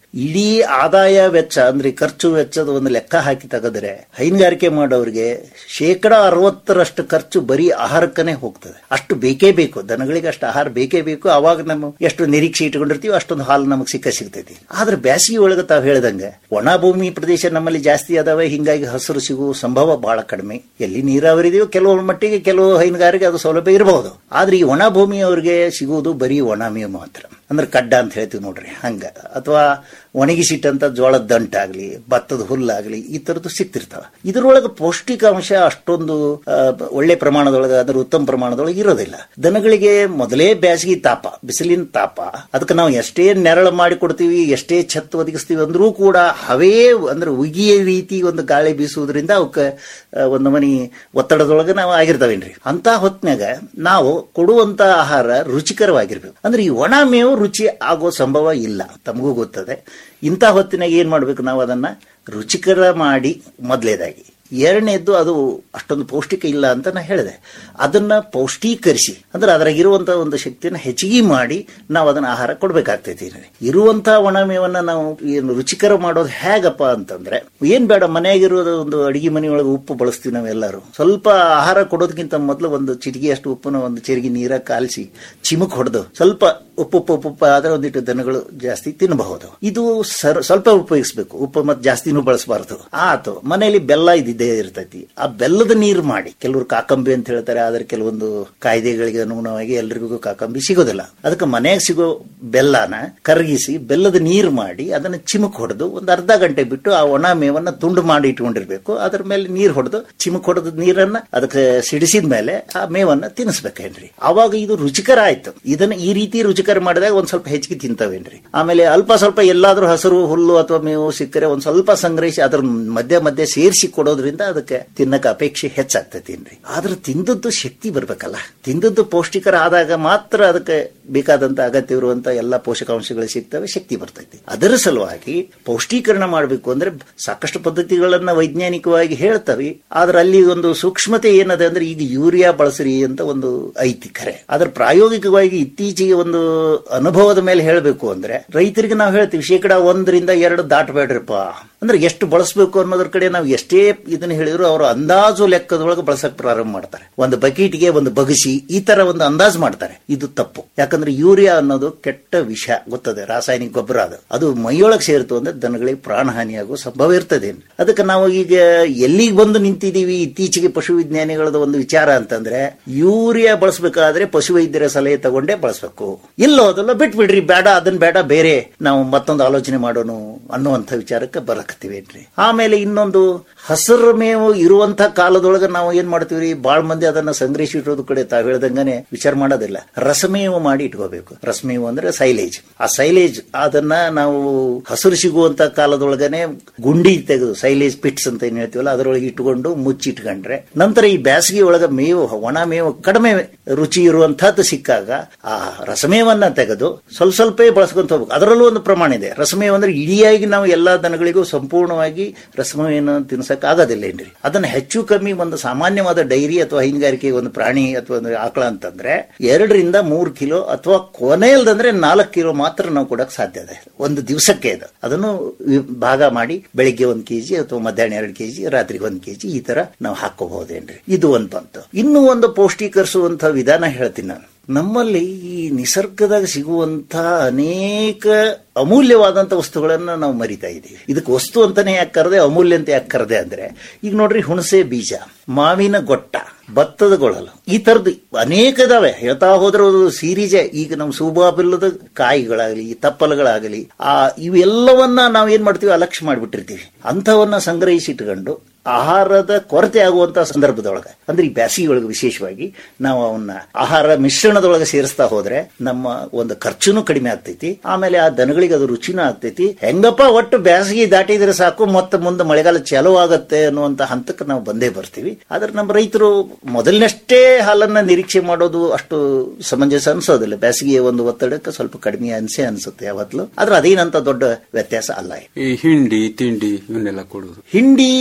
ಇಡೀ ಆದಾಯ ವೆಚ್ಚ ಅಂದ್ರೆ ಖರ್ಚು ವೆಚ್ಚದ ಒಂದು ಲೆಕ್ಕ ಹಾಕಿ ತೆಗೆದ್ರೆ ಹೈನುಗಾರಿಕೆ ಮಾಡೋರಿಗೆ ಶೇಕಡ ಅರವತ್ತರಷ್ಟು ಖರ್ಚು ಬರೀ ಆಹಾರಕ್ಕನೇ ಹೋಗ್ತದೆ ಅಷ್ಟು ಬೇಕೇ ಬೇಕು ದನಗಳಿಗೆ ಅಷ್ಟು ಆಹಾರ ಬೇಕೇ ಬೇಕು ಅವಾಗ ನಮ್ಮ ಎಷ್ಟು ನಿರೀಕ್ಷೆ ಇಟ್ಕೊಂಡಿರ್ತೀವಿ ಅಷ್ಟೊಂದು ಹಾಲು ನಮಗೆ ಸಿಕ್ಕ ಸಿಗ್ತೈತಿ ಆದ್ರೆ ಬ್ಯಾಸಿಗೆ ಒಳಗೆ ತಾವು ಹೇಳ್ದಂಗೆ ಒಣ ಭೂಮಿ ಪ್ರದೇಶ ನಮ್ಮಲ್ಲಿ ಜಾಸ್ತಿ ಅದಾವೆ ಹಿಂಗಾಗಿ ಹಸಿರು ಸಿಗುವ ಸಂಭವ ಬಹಳ ಕಡಿಮೆ ಎಲ್ಲಿ ನೀರಾವರಿ ಇದೆಯೋ ಕೆಲವು ಮಟ್ಟಿಗೆ ಕೆಲವು ಹೈನುಗಾರಿಕೆ ಅದು ಸೌಲಭ್ಯ ಇರಬಹುದು ಆದ್ರೆ ಈ ಒಣ ಭೂಮಿಯವರಿಗೆ ಸಿಗುವುದು ಬರೀ ಒಣ ಮೇವು ಮಾತ್ರ ಅಂದ್ರೆ ಕಡ್ಡ ಅಂತ ಹೇಳ್ತೀವಿ ನೋಡ್ರಿ ಹಂಗ ಅಥವಾ ಒಣಗಿಸಿಟ್ಟಂತ ಜೋಳದ ದಂಟಾಗ್ಲಿ ಭತ್ತದ ಹುಲ್ಲಾಗ್ಲಿ ಈ ತರದ್ದು ಸಿಕ್ತಿರ್ತಾವ ಇದ್ರೊಳಗೆ ಪೌಷ್ಟಿಕಾಂಶ ಅಷ್ಟೊಂದು ಆ, ಒಳ್ಳೆ ಪ್ರಮಾಣದೊಳಗೆ ಅದರ ಉತ್ತಮ ಪ್ರಮಾಣದೊಳಗೆ ಇರೋದಿಲ್ಲ ದನಗಳಿಗೆ ಮೊದಲೇ ಬ್ಯಾಸಗಿ ತಾಪ ಬಿಸಿಲಿನ ತಾಪ ಅದಕ್ಕೆ ನಾವು ಎಷ್ಟೇ ನೆರಳು ಮಾಡಿ ಕೊಡ್ತೀವಿ ಎಷ್ಟೇ ಛತ್ತು ಒದಗಿಸ್ತೀವಿ ಅಂದ್ರೂ ಕೂಡ ಹವೇ ಅಂದ್ರೆ ಉಗಿಯ ರೀತಿ ಒಂದು ಗಾಳಿ ಬೀಸುವುದರಿಂದ ಅವಕ್ಕೆ ಆ, ಒಂದು ಮನಿ ಒತ್ತಡದೊಳಗೆ ನಾವು ಆಗಿರ್ತಾವೇನ್ರಿ ಅಂತ ಹೊತ್ನ್ಯಾಗ ನಾವು ಕೊಡುವಂತ ಆಹಾರ ರುಚಿಕರವಾಗಿರ್ಬೇಕು ಅಂದ್ರೆ ಈ ಒಣ ಮೇವು ರುಚಿ ಆಗೋ ಸಂಭವ ಇಲ್ಲ ತಮಗೂ ಗೊತ್ತದೆ ಇಂಥ ಹೊತ್ತಿನಾಗ ಏನ್ ಮಾಡ್ಬೇಕು ನಾವು ಅದನ್ನ ರುಚಿಕರ ಮಾಡಿ ಮೊದಲೇದಾಗಿ ಎರಡನೇದ್ದು ಅದು ಅಷ್ಟೊಂದು ಪೌಷ್ಟಿಕ ಇಲ್ಲ ಅಂತ ನಾ ಹೇಳಿದೆ ಅದನ್ನ ಪೌಷ್ಟೀಕರಿಸಿ ಅಂದ್ರೆ ಅದ್ರಾಗಿರುವಂತಹ ಒಂದು ಶಕ್ತಿಯನ್ನು ಹೆಚ್ಚಿಗೆ ಮಾಡಿ ನಾವು ಅದನ್ನ ಆಹಾರ ಕೊಡ್ಬೇಕಾಗ್ತೈತಿ ಇರುವಂತ ಒಣಮೇವನ್ನ ನಾವು ಏನು ರುಚಿಕರ ಮಾಡೋದು ಹೇಗಪ್ಪ ಅಂತಂದ್ರೆ ಏನ್ ಬೇಡ ಮನೆಯಾಗಿರೋದು ಒಂದು ಅಡಿಗೆ ಮನೆಯೊಳಗೆ ಉಪ್ಪು ಬಳಸ್ತೀವಿ ನಾವೆಲ್ಲರೂ ಸ್ವಲ್ಪ ಆಹಾರ ಕೊಡೋದಕ್ಕಿಂತ ಮೊದಲು ಒಂದು ಚಿಟಿಗೆ ಅಷ್ಟು ಉಪ್ಪನ್ನ ಒಂದು ಚೆರಿಗೆ ನೀರ ಕಾಲಿಸಿ ಚಿಮುಕ್ ಹೊಡೆದು ಸ್ವಲ್ಪ ಉಪ್ಪು ಉಪ್ಪು ಉಪ್ಪು ಉಪ್ಪು ಆದ್ರೆ ಒಂದಿಟ್ಟು ದನಗಳು ಜಾಸ್ತಿ ತಿನ್ನಬಹುದು ಇದು ಸರ್ ಸ್ವಲ್ಪ ಉಪಯೋಗಿಸ್ಬೇಕು ಉಪ್ಪು ಮತ್ತೆ ಜಾಸ್ತಿನೂ ಬಳಸಬಾರದು ಆತು ಮನೆಯಲ್ಲಿ ಬೆಲ್ಲ ಇದ್ದಿದ್ದೇ ಇರ್ತೈತಿ ಆ ಬೆಲ್ಲದ ನೀರು ಮಾಡಿ ಕೆಲವರು ಕಾಕಂಬಿ ಅಂತ ಹೇಳ್ತಾರೆ ಆದ್ರೆ ಕೆಲವೊಂದು ಕಾಯ್ದೆಗಳಿಗೆ ಅನುಗುಣವಾಗಿ ಎಲ್ರಿಗೂ ಕಾಕಂಬಿ ಸಿಗೋದಿಲ್ಲ ಅದಕ್ಕೆ ಮನೆಯಾಗ ಸಿಗೋ ಬೆಲ್ಲನ ಕರಗಿಸಿ ಬೆಲ್ಲದ ನೀರು ಮಾಡಿ ಅದನ್ನ ಚಿಮುಕ್ ಹೊಡೆದು ಒಂದು ಅರ್ಧ ಗಂಟೆ ಬಿಟ್ಟು ಆ ಒಣ ಮೇವನ್ನ ತುಂಡು ಮಾಡಿ ಇಟ್ಕೊಂಡಿರ್ಬೇಕು ಅದ್ರ ಮೇಲೆ ನೀರು ಹೊಡೆದು ಚಿಮುಕ್ ಹೊಡೆದ ನೀರನ್ನ ಅದಕ್ಕೆ ಸಿಡಿಸಿದ ಮೇಲೆ ಆ ಮೇವನ್ನ ತಿನ್ನಿಸ್ಬೇಕೇನ್ರಿ ಅವಾಗ ಇದು ರುಚಿಕರ ಆಯ್ತು ಇದನ್ನ ಈ ರೀತಿ ರುಚಿಕರ ಮಾಡಿದಾಗ ಒಂದ್ ಸ್ವಲ್ಪ ಹೆಚ್ಚಿಗೆ ತಿಂತಾವೇನ್ರಿ ಆಮೇಲೆ ಅಲ್ಪ ಸ್ವಲ್ಪ ಎಲ್ಲಾದ್ರೂ ಹಸಿರು ಹುಲ್ಲು ಅಥವಾ ಮೇವು ಸಿಕ್ಕರೆ ಒಂದ್ ಸ್ವಲ್ಪ ಸಂಗ್ರಹಿಸಿ ಅದ್ರ ಮಧ್ಯೆ ಮಧ್ಯೆ ಸೇರಿಸಿ ಕೊಡೋದ್ರಿಂದ ಅದಕ್ಕೆ ತಿನ್ನಕ ಅಪೇಕ್ಷೆ ಹೆಚ್ಚಾಗ್ತೈತೇನ್ರಿ ಆದ್ರೆ ತಿಂದದ್ದು ಶಕ್ತಿ ಬರ್ಬೇಕಲ್ಲ ತಿಂದದ್ದು ಪೌಷ್ಟಿಕರ ಆದಾಗ ಮಾತ್ರ ಅದಕ್ಕೆ ಬೇಕಾದಂತ ಅಗತ್ಯ ಇರುವಂತ ಎಲ್ಲಾ ಪೋಷಕಾಂಶಗಳು ಸಿಗ್ತವೆ ಶಕ್ತಿ ಬರ್ತೈತಿ ಅದರ ಸಲುವಾಗಿ ಪೌಷ್ಟೀಕರಣ ಮಾಡಬೇಕು ಅಂದ್ರೆ ಸಾಕಷ್ಟು ಪದ್ಧತಿಗಳನ್ನ ವೈಜ್ಞಾನಿಕವಾಗಿ ಹೇಳ್ತವೆ ಆದ್ರೆ ಅಲ್ಲಿ ಒಂದು ಸೂಕ್ಷ್ಮತೆ ಏನದೆ ಅಂದ್ರೆ ಈಗ ಯೂರಿಯಾ ಬಳಸ್ರಿ ಅಂತ ಒಂದು ಐತಿ ಖರೆ ಆದ್ರೆ ಪ್ರಾಯೋಗಿಕವಾಗಿ ಇತ್ತೀಚೆಗೆ ಒಂದು ಅನುಭವದ ಮೇಲೆ ಹೇಳಬೇಕು ಅಂದ್ರೆ ರೈತರಿಗೆ ನಾವು ಹೇಳ್ತೀವಿ ಶೇಕಡ ಒಂದರಿಂದ ಎರಡು ದಾಟಬೇಡ್ರಿಪ್ಪ ಅಂದ್ರೆ ಎಷ್ಟು ಬಳಸಬೇಕು ಅನ್ನೋದ್ರ ಕಡೆ ನಾವು ಎಷ್ಟೇ ಇದನ್ನ ಹೇಳಿದ್ರು ಅವರು ಅಂದಾಜು ಲೆಕ್ಕದೊಳಗೆ ಬಳಸಕ್ ಪ್ರಾರಂಭ ಮಾಡ್ತಾರೆ ಒಂದು ಬಕೀಟ್ಗೆ ಒಂದು ಬಗಸಿ ಈ ತರ ಒಂದು ಅಂದಾಜು ಮಾಡ್ತಾರೆ ಇದು ತಪ್ಪು ಯಾಕಂದ್ರೆ ಯೂರಿಯಾ ಅನ್ನೋದು ಕೆಟ್ಟ ವಿಷ ಗೊತ್ತದೆ ರಾಸಾಯನಿಕ ಗೊಬ್ಬರ ಅದು ಅದು ಮೈಯೊಳಗೆ ಸೇರ್ತು ಅಂದ್ರೆ ದನಗಳಿಗೆ ಪ್ರಾಣಹಾನಿಯಾಗುವ ಸಂಭವ ಇರ್ತದೆ ಅದಕ್ಕೆ ನಾವು ಈಗ ಎಲ್ಲಿಗೆ ಬಂದು ನಿಂತಿದ್ದೀವಿ ಇತ್ತೀಚೆಗೆ ಪಶು ವಿಜ್ಞಾನಿಗಳದ ಒಂದು ವಿಚಾರ ಅಂತಂದ್ರೆ ಯೂರಿಯಾ ಬಳಸಬೇಕಾದ್ರೆ ಪಶುವೈದ್ಯರ ಸಲಹೆ ತಗೊಂಡೇ ಬಳಸಬೇಕು ಇಲ್ಲೋದಲ್ಲ ಬಿಟ್ಬಿಡ್ರಿ ಬೇಡ ಅದನ್ನ ಬೇಡ ಬೇರೆ ನಾವು ಮತ್ತೊಂದು ಆಲೋಚನೆ ಮಾಡೋಣ ಅನ್ನುವಂಥ ವಿಚಾರಕ್ಕೆ ಬರಕತ್ತೀವೇನ್ರಿ ಆಮೇಲೆ ಇನ್ನೊಂದು ಹಸಿರು ಮೇವು ಇರುವಂತ ಕಾಲದೊಳಗೆ ನಾವು ಏನ್ ಮಾಡ್ತೀವಿ ಬಾಳ್ ಮಂದಿ ಅದನ್ನ ಸಂಗ್ರಹಿಸಿ ಇಟ್ಟೋದು ಕಡೆ ತಾವ್ ಹೇಳ್ದಂಗನೆ ವಿಚಾರ ಮಾಡೋದಿಲ್ಲ ರಸಮೇವು ಮಾಡಿ ಇಟ್ಕೋಬೇಕು ರಸಮೇವು ಅಂದ್ರೆ ಸೈಲೇಜ್ ಆ ಸೈಲೇಜ್ ಅದನ್ನ ನಾವು ಹಸಿರು ಸಿಗುವಂತ ಕಾಲದೊಳಗನೆ ಗುಂಡಿ ತೆಗೆದು ಸೈಲೇಜ್ ಪಿಟ್ಸ್ ಅಂತ ಏನ್ ಹೇಳ್ತೀವಲ್ಲ ಅದರೊಳಗೆ ಇಟ್ಕೊಂಡು ಮುಚ್ಚಿಟ್ಕೊಂಡ್ರೆ ನಂತರ ಈ ಬೇಸಿಗೆ ಒಳಗ ಮೇವು ಒಣ ಮೇವು ಕಡಿಮೆ ರುಚಿ ಇರುವಂತಹದ್ದು ಸಿಕ್ಕಾಗ ಆ ರಸಮೇವನ್ನ ತೆಗೆದು ಸ್ವಲ್ಪ ಸ್ವಲ್ಪ ಬಳಸ್ಕೊಂತ ಹೋಗ್ಬೇಕು ಅದರಲ್ಲೂ ಒಂದು ಪ್ರಮಾಣ ಇದೆ ರಸಮೇವ್ ಅಂದ್ರೆ ಇಡಿಯಾಗಿ ನಾವು ಎಲ್ಲಾ ದನಗಳಿಗೂ ಸಂಪೂರ್ಣವಾಗಿ ರಸಮೇವನ್ನು ತಿನ್ಸಕ್ ಆಗೋದಿಲ್ಲ ಏನ್ರಿ ಅದನ್ನ ಹೆಚ್ಚು ಕಮ್ಮಿ ಒಂದು ಸಾಮಾನ್ಯವಾದ ಡೈರಿ ಅಥವಾ ಹೈನುಗಾರಿಕೆ ಒಂದು ಪ್ರಾಣಿ ಅಥವಾ ಒಂದು ಆಕಳ ಅಂತಂದ್ರೆ ಎರಡರಿಂದ ಮೂರು ಕಿಲೋ ಅಥವಾ ಕೊನೆಯಲ್ದಂದ್ರೆ ನಾಲ್ಕು ಕಿಲೋ ಮಾತ್ರ ನಾವು ಕೊಡಕ್ ಸಾಧ್ಯ ಇದೆ ಒಂದು ದಿವಸಕ್ಕೆ ಇದು ಅದನ್ನು ವಿ- ಭಾಗ ಮಾಡಿ ಬೆಳಿಗ್ಗೆ ಒಂದ್ ಕೆಜಿ ಅಥವಾ ಮಧ್ಯಾಹ್ನ ಎರಡು ಕೆಜಿ ರಾತ್ರಿಗೆ ಒಂದ್ ಕೆಜಿ ಈ ತರ ನಾವು ಹಾಕೋಬಹುದೇನ್ರಿ ಇದು ಒಂದು ಬಂತು ಇನ್ನು ಒಂದು ಪೌಷ್ಟೀಕರಿಸುವಂತ ವಿಧಾನ ಹೇಳ್ತೀನಿ ನಾನು ನಮ್ಮಲ್ಲಿ ಈ ನಿಸರ್ಗದಾಗ ಸಿಗುವಂತ ಅನೇಕ ಅಮೂಲ್ಯವಾದಂತ ವಸ್ತುಗಳನ್ನ ನಾವು ಮರಿತಾ ಇದೀವಿ ಇದಕ್ಕೆ ವಸ್ತು ಅಂತಾನೆ ಯಾಕೆ ಕರೆದೆ ಅಮೂಲ್ಯ ಅಂತ ಯಾಕೆ ಕರೆದೆ ಅಂದ್ರೆ ಈಗ ನೋಡ್ರಿ ಹುಣಸೆ ಬೀಜ ಮಾವಿನ ಗೊಟ್ಟ ಭತ್ತದ ಗೊಳಲು ಈ ತರದ್ದು ಅನೇಕ ಇದಾವೆ ಹೇಳ್ತಾ ಹೋದ್ರೆ ಅದು ಸೀರೀಜೆ ಈಗ ನಮ್ಮ ಸೂಬಾಬಿಲ್ಲದ ಕಾಯಿಗಳಾಗಲಿ ತಪ್ಪಲುಗಳಾಗಲಿ ಆ ಇವೆಲ್ಲವನ್ನ ನಾವು ಏನ್ ಮಾಡ್ತೀವಿ ಅಲಕ್ಷ್ಯ ಮಾಡಿಬಿಟ್ಟಿರ್ತೀವಿ ಅಂಥವನ್ನ ಸಂಗ್ರಹಿಸಿಟ್ಕೊಂಡು ಆಹಾರದ ಕೊರತೆ ಆಗುವಂತ ಸಂದರ್ಭದೊಳಗೆ ಅಂದ್ರೆ ಈ ಬ್ಯಾಸಿಗೆ ವಿಶೇಷವಾಗಿ ನಾವು ಅವನ್ನ ಆಹಾರ ಮಿಶ್ರಣದೊಳಗೆ ಸೇರಿಸ್ತಾ ಹೋದ್ರೆ ನಮ್ಮ ಒಂದು ಖರ್ಚುನು ಕಡಿಮೆ ಆಗ್ತೈತಿ ಆಮೇಲೆ ಆ ದನಗಳಿಗೆ ಅದು ರುಚಿನೂ ಆಗ್ತೈತಿ ಹೆಂಗಪ್ಪ ಒಟ್ಟು ಬ್ಯಾಸಿಗೆ ದಾಟಿದ್ರೆ ಸಾಕು ಮತ್ತೆ ಮುಂದೆ ಮಳೆಗಾಲ ಚಾಲೂ ಆಗತ್ತೆ ಅನ್ನುವಂತ ಹಂತಕ್ಕೆ ನಾವು ಬಂದೇ ಬರ್ತೀವಿ ಆದ್ರೆ ನಮ್ಮ ರೈತರು ಮೊದಲಿನಷ್ಟೇ ಹಾಲನ್ನ ನಿರೀಕ್ಷೆ ಮಾಡೋದು ಅಷ್ಟು ಸಮಂಜಸ ಅನ್ಸೋದಿಲ್ಲ ಬೇಸಿಗೆಯ ಒಂದು ಒತ್ತಡಕ್ಕೆ ಸ್ವಲ್ಪ ಕಡಿಮೆ ಅನ್ಸೆ ಅನ್ಸುತ್ತೆ ಯಾವತ್ತೂ ಆದ್ರೆ ಅದೇನಂತ ದೊಡ್ಡ ವ್ಯತ್ಯಾಸ ಅಲ್ಲ ಈ ಹಿಂಡಿ ತಿಂಡಿ ಇವನ್ನೆಲ್ಲ ಕೊಡುವುದು ಹಿಂಡಿ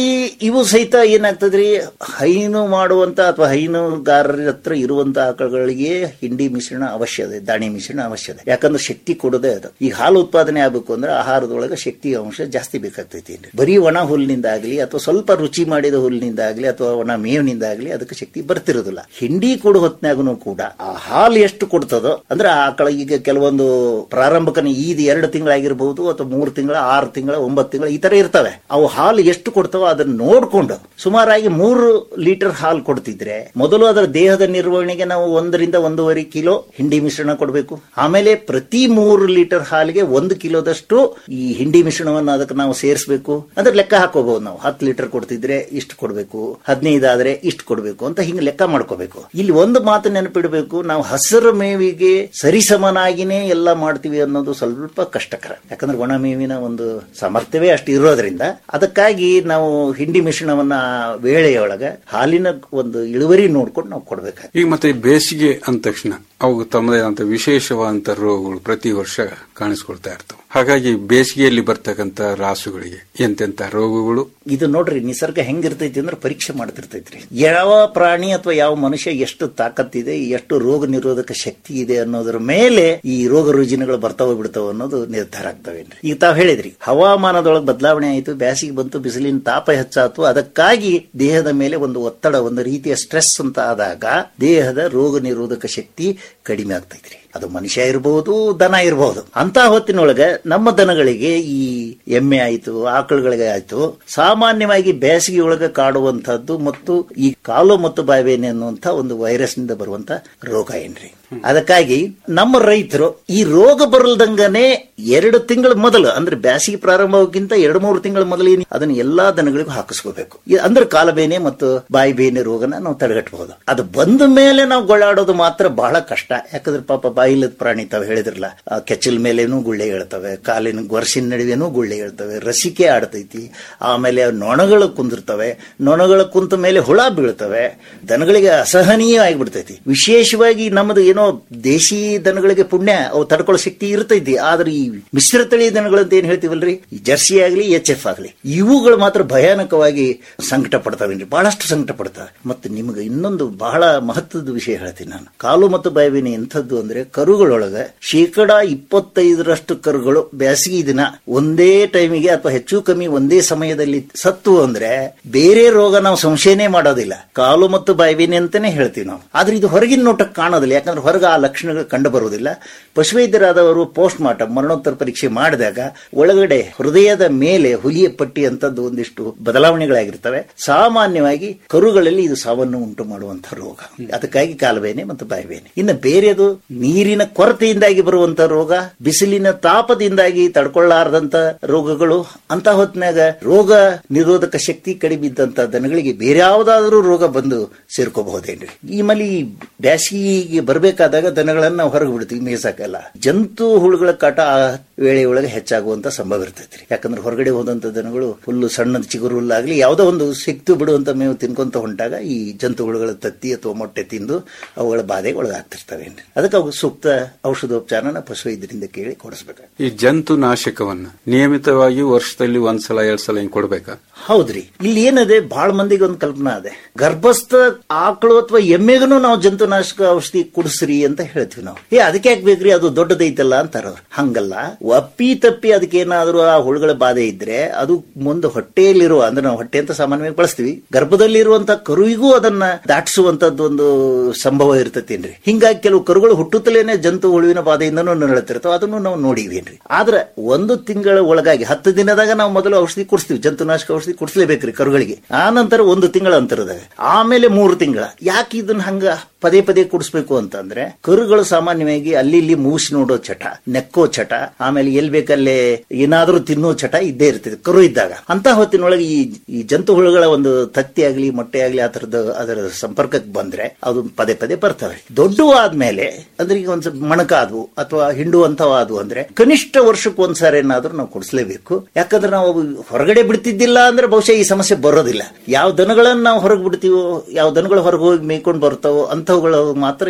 ಇವು ಸಹಿತ ಏನಾಗ್ತದ್ರಿ ಹೈನು ಮಾಡುವಂತ ಅಥವಾ ಹೈನುಗಾರರ ಹತ್ರ ಇರುವಂತ ಆಕಳುಗಳಿಗೆ ಹಿಂಡಿ ಮಿಶ್ರಣ ಅವಶ್ಯ ಇದೆ ದಾಣಿ ಮಿಶ್ರಣ ಅವಶ್ಯ ಇದೆ ಯಾಕಂದ್ರೆ ಶಕ್ತಿ ಕೊಡೋದೇ ಅದು ಈಗ ಹಾಲು ಉತ್ಪಾದನೆ ಆಗಬೇಕು ಅಂದ್ರೆ ಆಹಾರದೊಳಗೆ ಶಕ್ತಿ ಅಂಶ ಜಾಸ್ತಿ ಬೇಕಾಗ್ತೈತಿ ಬರೀ ಒಣ ಹುಲ್ಲಿನಿಂದ ಆಗಲಿ ಅಥವಾ ಸ್ವಲ್ಪ ರುಚಿ ಮಾಡಿದ ಹುಲ್ಲಿನಿಂದ ಆಗಲಿ ಅಥವಾ ಒಣ ಮೇವಿನಿಂದ ಆಗಲಿ ಅದಕ್ಕೆ ಶಕ್ತಿ ಬರ್ತಿರೋದಿಲ್ಲ ಹಿಂಡಿ ಕೊಡೋ ಹೊತ್ನಾಗೂ ಕೂಡ ಆ ಹಾಲು ಎಷ್ಟು ಕೊಡ್ತದೋ ಅಂದ್ರೆ ಆ ಆಕಳ ಈಗ ಕೆಲವೊಂದು ಪ್ರಾರಂಭಕನ ಈದ್ ಎರಡು ತಿಂಗಳಾಗಿರ್ಬಹುದು ಅಥವಾ ಮೂರು ತಿಂಗಳ ಆರು ತಿಂಗಳ ಒಂಬತ್ತು ತಿಂಗಳ ಈ ತರ ಇರ್ತವೆ ಅವು ಹಾಲು ಎಷ್ಟು ಕೊಡ್ತಾವೋ ಅದನ್ನ ನೋಡ್ಕೊಂಡು ಸುಮಾರಾಗಿ ಮೂರು ಲೀಟರ್ ಹಾಲು ಕೊಡ್ತಿದ್ರೆ ಮೊದಲು ಅದರ ದೇಹದ ನಿರ್ವಹಣೆಗೆ ನಾವು ಒಂದರಿಂದ ಒಂದೂವರೆ ಕಿಲೋ ಹಿಂಡಿ ಮಿಶ್ರಣ ಕೊಡಬೇಕು ಆಮೇಲೆ ಪ್ರತಿ ಮೂರು ಲೀಟರ್ ಹಾಲಿಗೆ ಒಂದು ಕಿಲೋದಷ್ಟು ಈ ಹಿಂಡಿ ಮಿಶ್ರಣವನ್ನು ಅದಕ್ಕೆ ನಾವು ಸೇರಿಸಬೇಕು ಅಂದ್ರೆ ಲೆಕ್ಕ ಹಾಕೋಬಹುದು ನಾವು ಹತ್ತು ಲೀಟರ್ ಕೊಡ್ತಿದ್ರೆ ಇಷ್ಟು ಕೊಡಬೇಕು ಹದಿನೈದು ಆದ್ರೆ ಇಷ್ಟು ಕೊಡಬೇಕು ಅಂತ ಹಿಂಗೆ ಲೆಕ್ಕ ಮಾಡ್ಕೋಬೇಕು ಇಲ್ಲಿ ಒಂದು ಮಾತು ನೆನಪಿಡಬೇಕು ನಾವು ಹಸಿರು ಮೇವಿಗೆ ಸರಿಸಮನಾಗಿನೇ ಎಲ್ಲ ಮಾಡ್ತೀವಿ ಅನ್ನೋದು ಸ್ವಲ್ಪ ಕಷ್ಟಕರ ಯಾಕಂದ್ರೆ ಒಣ ಮೇವಿನ ಒಂದು ಸಾಮರ್ಥ್ಯವೇ ಅಷ್ಟು ಇರೋದ್ರಿಂದ ಅದಕ್ಕಾಗಿ ನಾವು ಹಿಂಡಿ ಮಿಶ್ರಣವನ್ನ ವೇಳೆಯೊಳಗ ಹಾಲಿನ ಒಂದು ಇಳುವರಿ ನೋಡ್ಕೊಂಡು ನಾವು ಕೊಡ್ಬೇಕಾಗ್ತದೆ ಈಗ ಮತ್ತೆ ಬೇಸಿಗೆ ಅಂದ ತಕ್ಷಣ ಅವು ತಮ್ಮದೇ ಆದಂತ ವಿಶೇಷವಾದಂತ ರೋಗಗಳು ಪ್ರತಿ ವರ್ಷ ಕಾಣಿಸ್ಕೊಳ್ತಾ ಇರ್ತವೆ ಹಾಗಾಗಿ ಬೇಸಿಗೆಯಲ್ಲಿ ಬರ್ತಕ್ಕಂತ ರಾಸುಗಳಿಗೆ ಎಂತೆಂತ ರೋಗಗಳು ಇದು ನೋಡ್ರಿ ನಿಸರ್ಗ ಹೆಂಗಿರ್ತೈತಿ ಅಂದ್ರೆ ಪರೀಕ್ಷೆ ಮಾಡ್ತಿರ್ತೈತ್ರಿ ಯಾವ ಪ್ರಾಣಿ ಅಥವಾ ಯಾವ ಮನುಷ್ಯ ಎಷ್ಟು ತಾಕತ್ತಿದೆ ಎಷ್ಟು ರೋಗ ನಿರೋಧಕ ಶಕ್ತಿ ಇದೆ ಅನ್ನೋದ್ರ ಮೇಲೆ ಈ ರೋಗ ರುಜಿನಗಳು ಬರ್ತಾವ ಬಿಡ್ತಾವ ಅನ್ನೋದು ನಿರ್ಧಾರ ಆಗ್ತಾವೇನ್ರಿ ಈಗ ತಾವ್ ಹೇಳಿದ್ರಿ ಹವಾಮಾನದೊಳಗೆ ಬದಲಾವಣೆ ಆಯಿತು ಬ್ಯಾಸಿಗೆ ಬಂತು ಬಿಸಿಲಿನ ತಾಪ ಹೆಚ್ಚಾತು ಅದಕ್ಕಾಗಿ ದೇಹದ ಮೇಲೆ ಒಂದು ಒತ್ತಡ ಒಂದು ರೀತಿಯ ಸ್ಟ್ರೆಸ್ ಅಂತ ಆದಾಗ ದೇಹದ ರೋಗ ನಿರೋಧಕ ಶಕ್ತಿ ಕಡಿಮೆ ಆಗ್ತೈತ್ರಿ ಅದು ಮನುಷ್ಯ ಇರಬಹುದು ದನ ಇರಬಹುದು ಅಂತ ಹೊತ್ತಿನೊಳಗೆ ನಮ್ಮ ದನಗಳಿಗೆ ಈ ಎಮ್ಮೆ ಆಯ್ತು ಆಕಳುಗಳಿಗೆ ಆಯ್ತು ಸಾಮಾನ್ಯವಾಗಿ ಬೇಸಿಗೆ ಒಳಗೆ ಕಾಡುವಂತಹದ್ದು ಮತ್ತು ಈ ಕಾಲು ಮತ್ತು ಬಾಯಿಬೇನೆ ಅನ್ನುವಂತ ಒಂದು ವೈರಸ್ ನಿಂದ ಬರುವಂತ ರೋಗ ಏನ್ರಿ ಅದಕ್ಕಾಗಿ ನಮ್ಮ ರೈತರು ಈ ರೋಗ ಬರಲ್ದಂಗನೆ ಎರಡು ತಿಂಗಳ ಮೊದಲು ಅಂದ್ರೆ ಬ್ಯಾಸಿಗೆ ಪ್ರಾರಂಭಕ್ಕಿಂತ ಎರಡು ಮೂರು ತಿಂಗಳ ಮೊದಲು ಅದನ್ನ ಎಲ್ಲಾ ದನಗಳಿಗೂ ಹಾಕಿಸ್ಕೋಬೇಕು ಈ- ಅಂದ್ರೆ ಕಾಲಬೇನೆ ಮತ್ತು ಬಾಯಿ ಬೇನೆ ರೋಗನ ನಾವು ತಡೆಗಟ್ಟಬಹುದು ಅದು ಬಂದ ಮೇಲೆ ನಾವು ಗೊಳ್ಳಾಡೋದು ಮಾತ್ರ ಬಹಳ ಕಷ್ಟ ಯಾಕಂದ್ರೆ ಪಾಪ ಬಾಯಿಲದ ಪ್ರಾಣಿ ತಾವು ಹೇಳಿದ್ರಲ್ಲ ಆ ಕೆಚ್ಚಲ್ ಮೇಲೇನೂ ಗುಳ್ಳೆ ಹೇಳ್ತವೆ ಕಾಲಿನ ಗೊರ್ಸಿನ ನಡುವೆನೂ ಗುಳ್ಳೆ ಹೇಳ್ತವೆ ರಸಿಕೆ ಆಡ್ತೈತಿ ಆಮೇಲೆ ನೊಣಗಳು ಕುಂದಿರ್ತವೆ ನೊಣಗಳ ಕುಂತ ಮೇಲೆ ಹುಳ ಬೀಳ್ತವೆ ದನಗಳಿಗೆ ಅಸಹನೀಯ ಆಗಿಬಿಡ್ತೈತಿ ವಿಶೇಷವಾಗಿ ನಮ್ಮದು ಏನೋ ದೇಶಿ ದನಗಳಿಗೆ ಪುಣ್ಯ ಅವು ತಡ್ಕೊಳ್ಳೋ ಶಕ್ತಿ ಇರ್ತೈತಿ ಆದ್ರೆ ಈ ಮಿಶ್ರ ತಳಿ ದನಗಳು ಅಂತ ಏನ್ ಹೇಳ್ತೀವಲ್ರಿ ಈ ಜರ್ಸಿ ಆಗ್ಲಿ ಎಚ್ ಎಫ್ ಆಗ್ಲಿ ಇವುಗಳು ಮಾತ್ರ ಭಯಾನಕವಾಗಿ ಸಂಕಟ ಪಡ್ತಾವೇನ್ರಿ ಬಹಳಷ್ಟು ಸಂಕಟ ಪಡ್ತವೆ ಮತ್ತೆ ನಿಮಗೆ ಇನ್ನೊಂದು ಬಹಳ ಮಹತ್ವದ ವಿಷಯ ಹೇಳ್ತೀನಿ ನಾನು ಕಾಲು ಮತ್ತು ಬಾಯಿಬಿನಿ ಎಂಥದ್ದು ಅಂದ್ರೆ ಕರುಗಳೊಳಗೆ ಶೇಕಡ ಇಪ್ಪತ್ತೈದರಷ್ಟು ಕರುಗಳು ಬೇಸಿಗೆ ದಿನ ಒಂದೇ ಟೈಮಿಗೆ ಅಥವಾ ಹೆಚ್ಚು ಕಮ್ಮಿ ಒಂದೇ ಸಮಯದಲ್ಲಿ ಸತ್ತು ಅಂದ್ರೆ ಬೇರೆ ರೋಗ ನಾವು ಸಂಶಯನೇ ಮಾಡೋದಿಲ್ಲ ಕಾಲು ಮತ್ತು ಬಾಯಿಬಿನಿ ಅಂತಾನೆ ಹೇಳ್ತೀವಿ ನಾವು ಆದ್ರೆ ಇದು ಹೊರಗಿನ ನೋಟಕ್ಕೆ ಕಾಣೋದಿಲ್ಲ ಯಾಕಂದ್ರೆ ಹೊರಗೆ ಆ ಲಕ್ಷಣಗಳು ಕಂಡು ಬರುವುದಿಲ್ಲ ಪಶುವೈದ್ಯರಾದವರು ಪೋಸ್ಟ್ ಮಾರ್ಟಮ್ ಮರಣೋತ್ತರ ಪರೀಕ್ಷೆ ಮಾಡಿದಾಗ ಒಳಗಡೆ ಹೃದಯದ ಮೇಲೆ ಹುಲಿಯ ಪಟ್ಟಿ ಅಂತದ್ದು ಒಂದಿಷ್ಟು ಬದಲಾವಣೆಗಳಾಗಿರ್ತವೆ ಸಾಮಾನ್ಯವಾಗಿ ಕರುಗಳಲ್ಲಿ ಇದು ಸಾವನ್ನು ಉಂಟು ಮಾಡುವಂತಹ ರೋಗ ಅದಕ್ಕಾಗಿ ಕಾಲುಬೇನೆ ಮತ್ತು ಬಾಯಿಬೇನೆ ಇನ್ನು ಬೇರೆದು ನೀರಿನ ಕೊರತೆಯಿಂದಾಗಿ ಬರುವಂತ ರೋಗ ಬಿಸಿಲಿನ ತಾಪದಿಂದಾಗಿ ತಡ್ಕೊಳ್ಳಾರದಂತ ರೋಗಗಳು ಅಂತ ಹೊತ್ನಾಗ ರೋಗ ನಿರೋಧಕ ಶಕ್ತಿ ಕಡಿಮೆ ಇದ್ದಂತ ದನಗಳಿಗೆ ಬೇರೆ ಯಾವುದಾದ್ರೂ ರೋಗ ಬಂದು ಸೇರ್ಕೋಬಹುದೇನ್ರಿ ಈ ಮಲಿ ಬ್ಯಾಸಿಗೆ ಬರಬೇಕಾದಾಗ ದನಗಳನ್ನ ನಾವು ಹೊರಗೆ ಬಿಡ್ತೀವಿ ಮೇಯ್ಸಕ್ಕೆಲ್ಲ ಜಂತು ಹುಳುಗಳ ಕಾಟ ಆ ವೇಳೆಯೊಳಗೆ ಹೆಚ್ಚಾಗುವಂತ ಸಂಭವ ಇರ್ತೈತ್ರಿ ಯಾಕಂದ್ರೆ ಹೊರಗಡೆ ಹೋದಂತ ದನಗಳು ಹುಲ್ಲು ಸಣ್ಣದ ಚಿಗುರು ಹುಲ್ಲಾಗ್ಲಿ ಯಾವುದೋ ಒಂದು ಸಿಕ್ತು ಬಿಡುವಂತ ಮೇವು ತಿನ್ಕೊಂತ ಹೊಂಟಾಗ ಈ ಜಂತು ಹುಳುಗಳ ತತ್ತಿ ಅಥವಾ ಮೊಟ್ಟೆ ತಿಂದು ಅವುಗಳ ಬಾಧೆಗೆ ಒಳಗಾಗ್ತಿರ್ತವೇನ್ರಿ ಅದಕ್ಕೆ ಅವು ಸೂಕ್ತ ಔಷಧೋಪಚಾರನ ಪಶುವೈದ್ಯರಿಂದ ಕೇಳಿ ಕೊಡಿಸ್ಬೇಕು ಈ ಜಂತು ನಾಶಕವನ್ನ ನಿಯಮಿತವಾಗಿ ವರ್ಷದಲ್ಲಿ ಒಂದ್ಸಲ ಎರಡ್ ಸಲ ಹಿಂಗ್ ಕೊಡ್ಬೇಕಾ ಹೌದ್ರಿ ಇಲ್ಲಿ ಏನದೆ ಬಹಳ ಮಂದಿಗೆ ಒಂದು ಕಲ್ಪನಾ ಅದೆ ಗರ್ಭಸ್ಥ ಆಕಳು ಅಥವಾ ಎಮ್ಮೆಗೂ ನಾವು ಜಂತುನಾಶಕ ಔಷಧಿ ಕುಡಿಸ್ರಿ ಅಂತ ಹೇಳ್ತೀವಿ ನಾವು ಏ ಅದಕ್ಕೆ ಯಾಕೆ ಬೇಕ್ರಿ ಅದು ದೊಡ್ಡದೈತಲ್ಲ ಅಂತಾರ ಅವ್ರು. ಹಂಗಲ್ಲ ಅಪ್ಪಿ ತಪ್ಪಿ ಅದಕ್ಕೆ ಏನಾದ್ರೂ ಆ ಹುಳುಗಳ ಬಾಧೆ ಇದ್ರೆ ಅದು ಮುಂದೆ ಹೊಟ್ಟೆಯಲ್ಲಿರುವ ಅಂದ್ರೆ ನಾವು ಹೊಟ್ಟೆ ಅಂತ ಸಾಮಾನ್ಯವಾಗಿ ಬಳಸ್ತೀವಿ ಗರ್ಭದಲ್ಲಿರುವಂತ ಕರುವಿಗೂ ಅದನ್ನ ದಾಟಿಸುವಂತದ್ದು ಒಂದು ಸಂಭವ ಇರ್ತತೇನ್ರಿ ಹಿಂಗಾಗಿ ಕೆಲವು ಕರುಗಳು ಹುಟ್ಟುತ್ತಲೇನೆ ಜಂತು ಹುಳುವಿನ ಬಾಧೆಯಿಂದನೂ ನರಳುತ್ತಿರ್ತಾವ ಅದನ್ನು ನಾವು ನೋಡಿವೇನ್ರಿ ಆದ್ರೆ ಒಂದು ತಿಂಗಳ ಒಳಗಾಗಿ ಹತ್ತು ದಿನದಾಗ ನಾವು ಮೊದಲು ಔಷಧಿ ಕೊಡಿಸ್ತೀವಿ ಜಂತುನಾಶಕ ಔಷಧಿ ಕೊಡಿಸ್ಲೇಬೇಕ್ರಿ ಕರುಗಳಿಗೆ ಆ ನಂತರ ಒಂದು ತಿಂಗಳ ಅಂತರದಾಗ ಆಮೇಲೆ ಮೂರು ತಿಂಗಳ ಯಾಕೆ ಇದನ್ನ ಹಂಗ ಪದೇ ಪದೇ ಕುಡಿಸ್ಬೇಕು ಅಂತಂದ್ರೆ ಕರುಗಳು ಸಾಮಾನ್ಯವಾಗಿ ಅಲ್ಲಿ ಇಲ್ಲಿ ಮೂಸಿ ನೋಡೋ ಚಟ ನೆಕ್ಕೋ ಚಟ ಆಮೇಲೆ ಎಲ್ ಬೇಕಲ್ಲೇ ಏನಾದ್ರೂ ತಿನ್ನೋ ಚಟ ಇದ್ದೇ ಇರ್ತದೆ ಕರು ಇದ್ದಾಗ ಅಂತ ಹೊತ್ತಿನೊಳಗೆ ಈ ಈ ಜಂತು ಹುಳುಗಳ ಒಂದು ತತ್ತಿ ಆಗ್ಲಿ ಮೊಟ್ಟೆ ಆಗ್ಲಿ ಆ ತರದ ಅದರ ಸಂಪರ್ಕಕ್ಕೆ ಬಂದ್ರೆ ಅದು ಪದೇ ಪದೇ ಬರ್ತವೆ ದೊಡ್ಡವು ಆದ್ಮೇಲೆ ಅಂದ್ರೆ ಈಗ ಒಂದ್ ಸ್ವಲ್ಪ ಮಣಕಾದ್ವು ಅಥವಾ ಹಿಂಡುವಂತವಾದ್ವು ಅಂದ್ರೆ ಕನಿಷ್ಠ ವರ್ಷಕ್ಕೆ ಒಂದ್ಸಾರಿ ಏನಾದ್ರೂ ನಾವು ಕೊಡಿಸ್ಲೇಬೇಕು ಯಾಕಂದ್ರೆ ನಾವು ಅವು ಹೊರಗಡೆ ಬಿಡ್ತಿದ್ದಿಲ್ಲ ಅಂದ್ರೆ ಬಹುಶಃ ಈ ಸಮಸ್ಯೆ ಬರೋದಿಲ್ಲ ಯಾವ ದನಗಳನ್ನ ನಾವು ಹೊರಗೆ ಬಿಡ್ತೀವೋ ಯಾವ ದನಗಳು ಹೊರಗೆ ಹೋಗಿ ಮೇಯ್ಕೊಂಡು ಬರ್ತಾವೋ ಅಂತವುಗಳು ಮಾತ್ರ ಈ ಜಂತು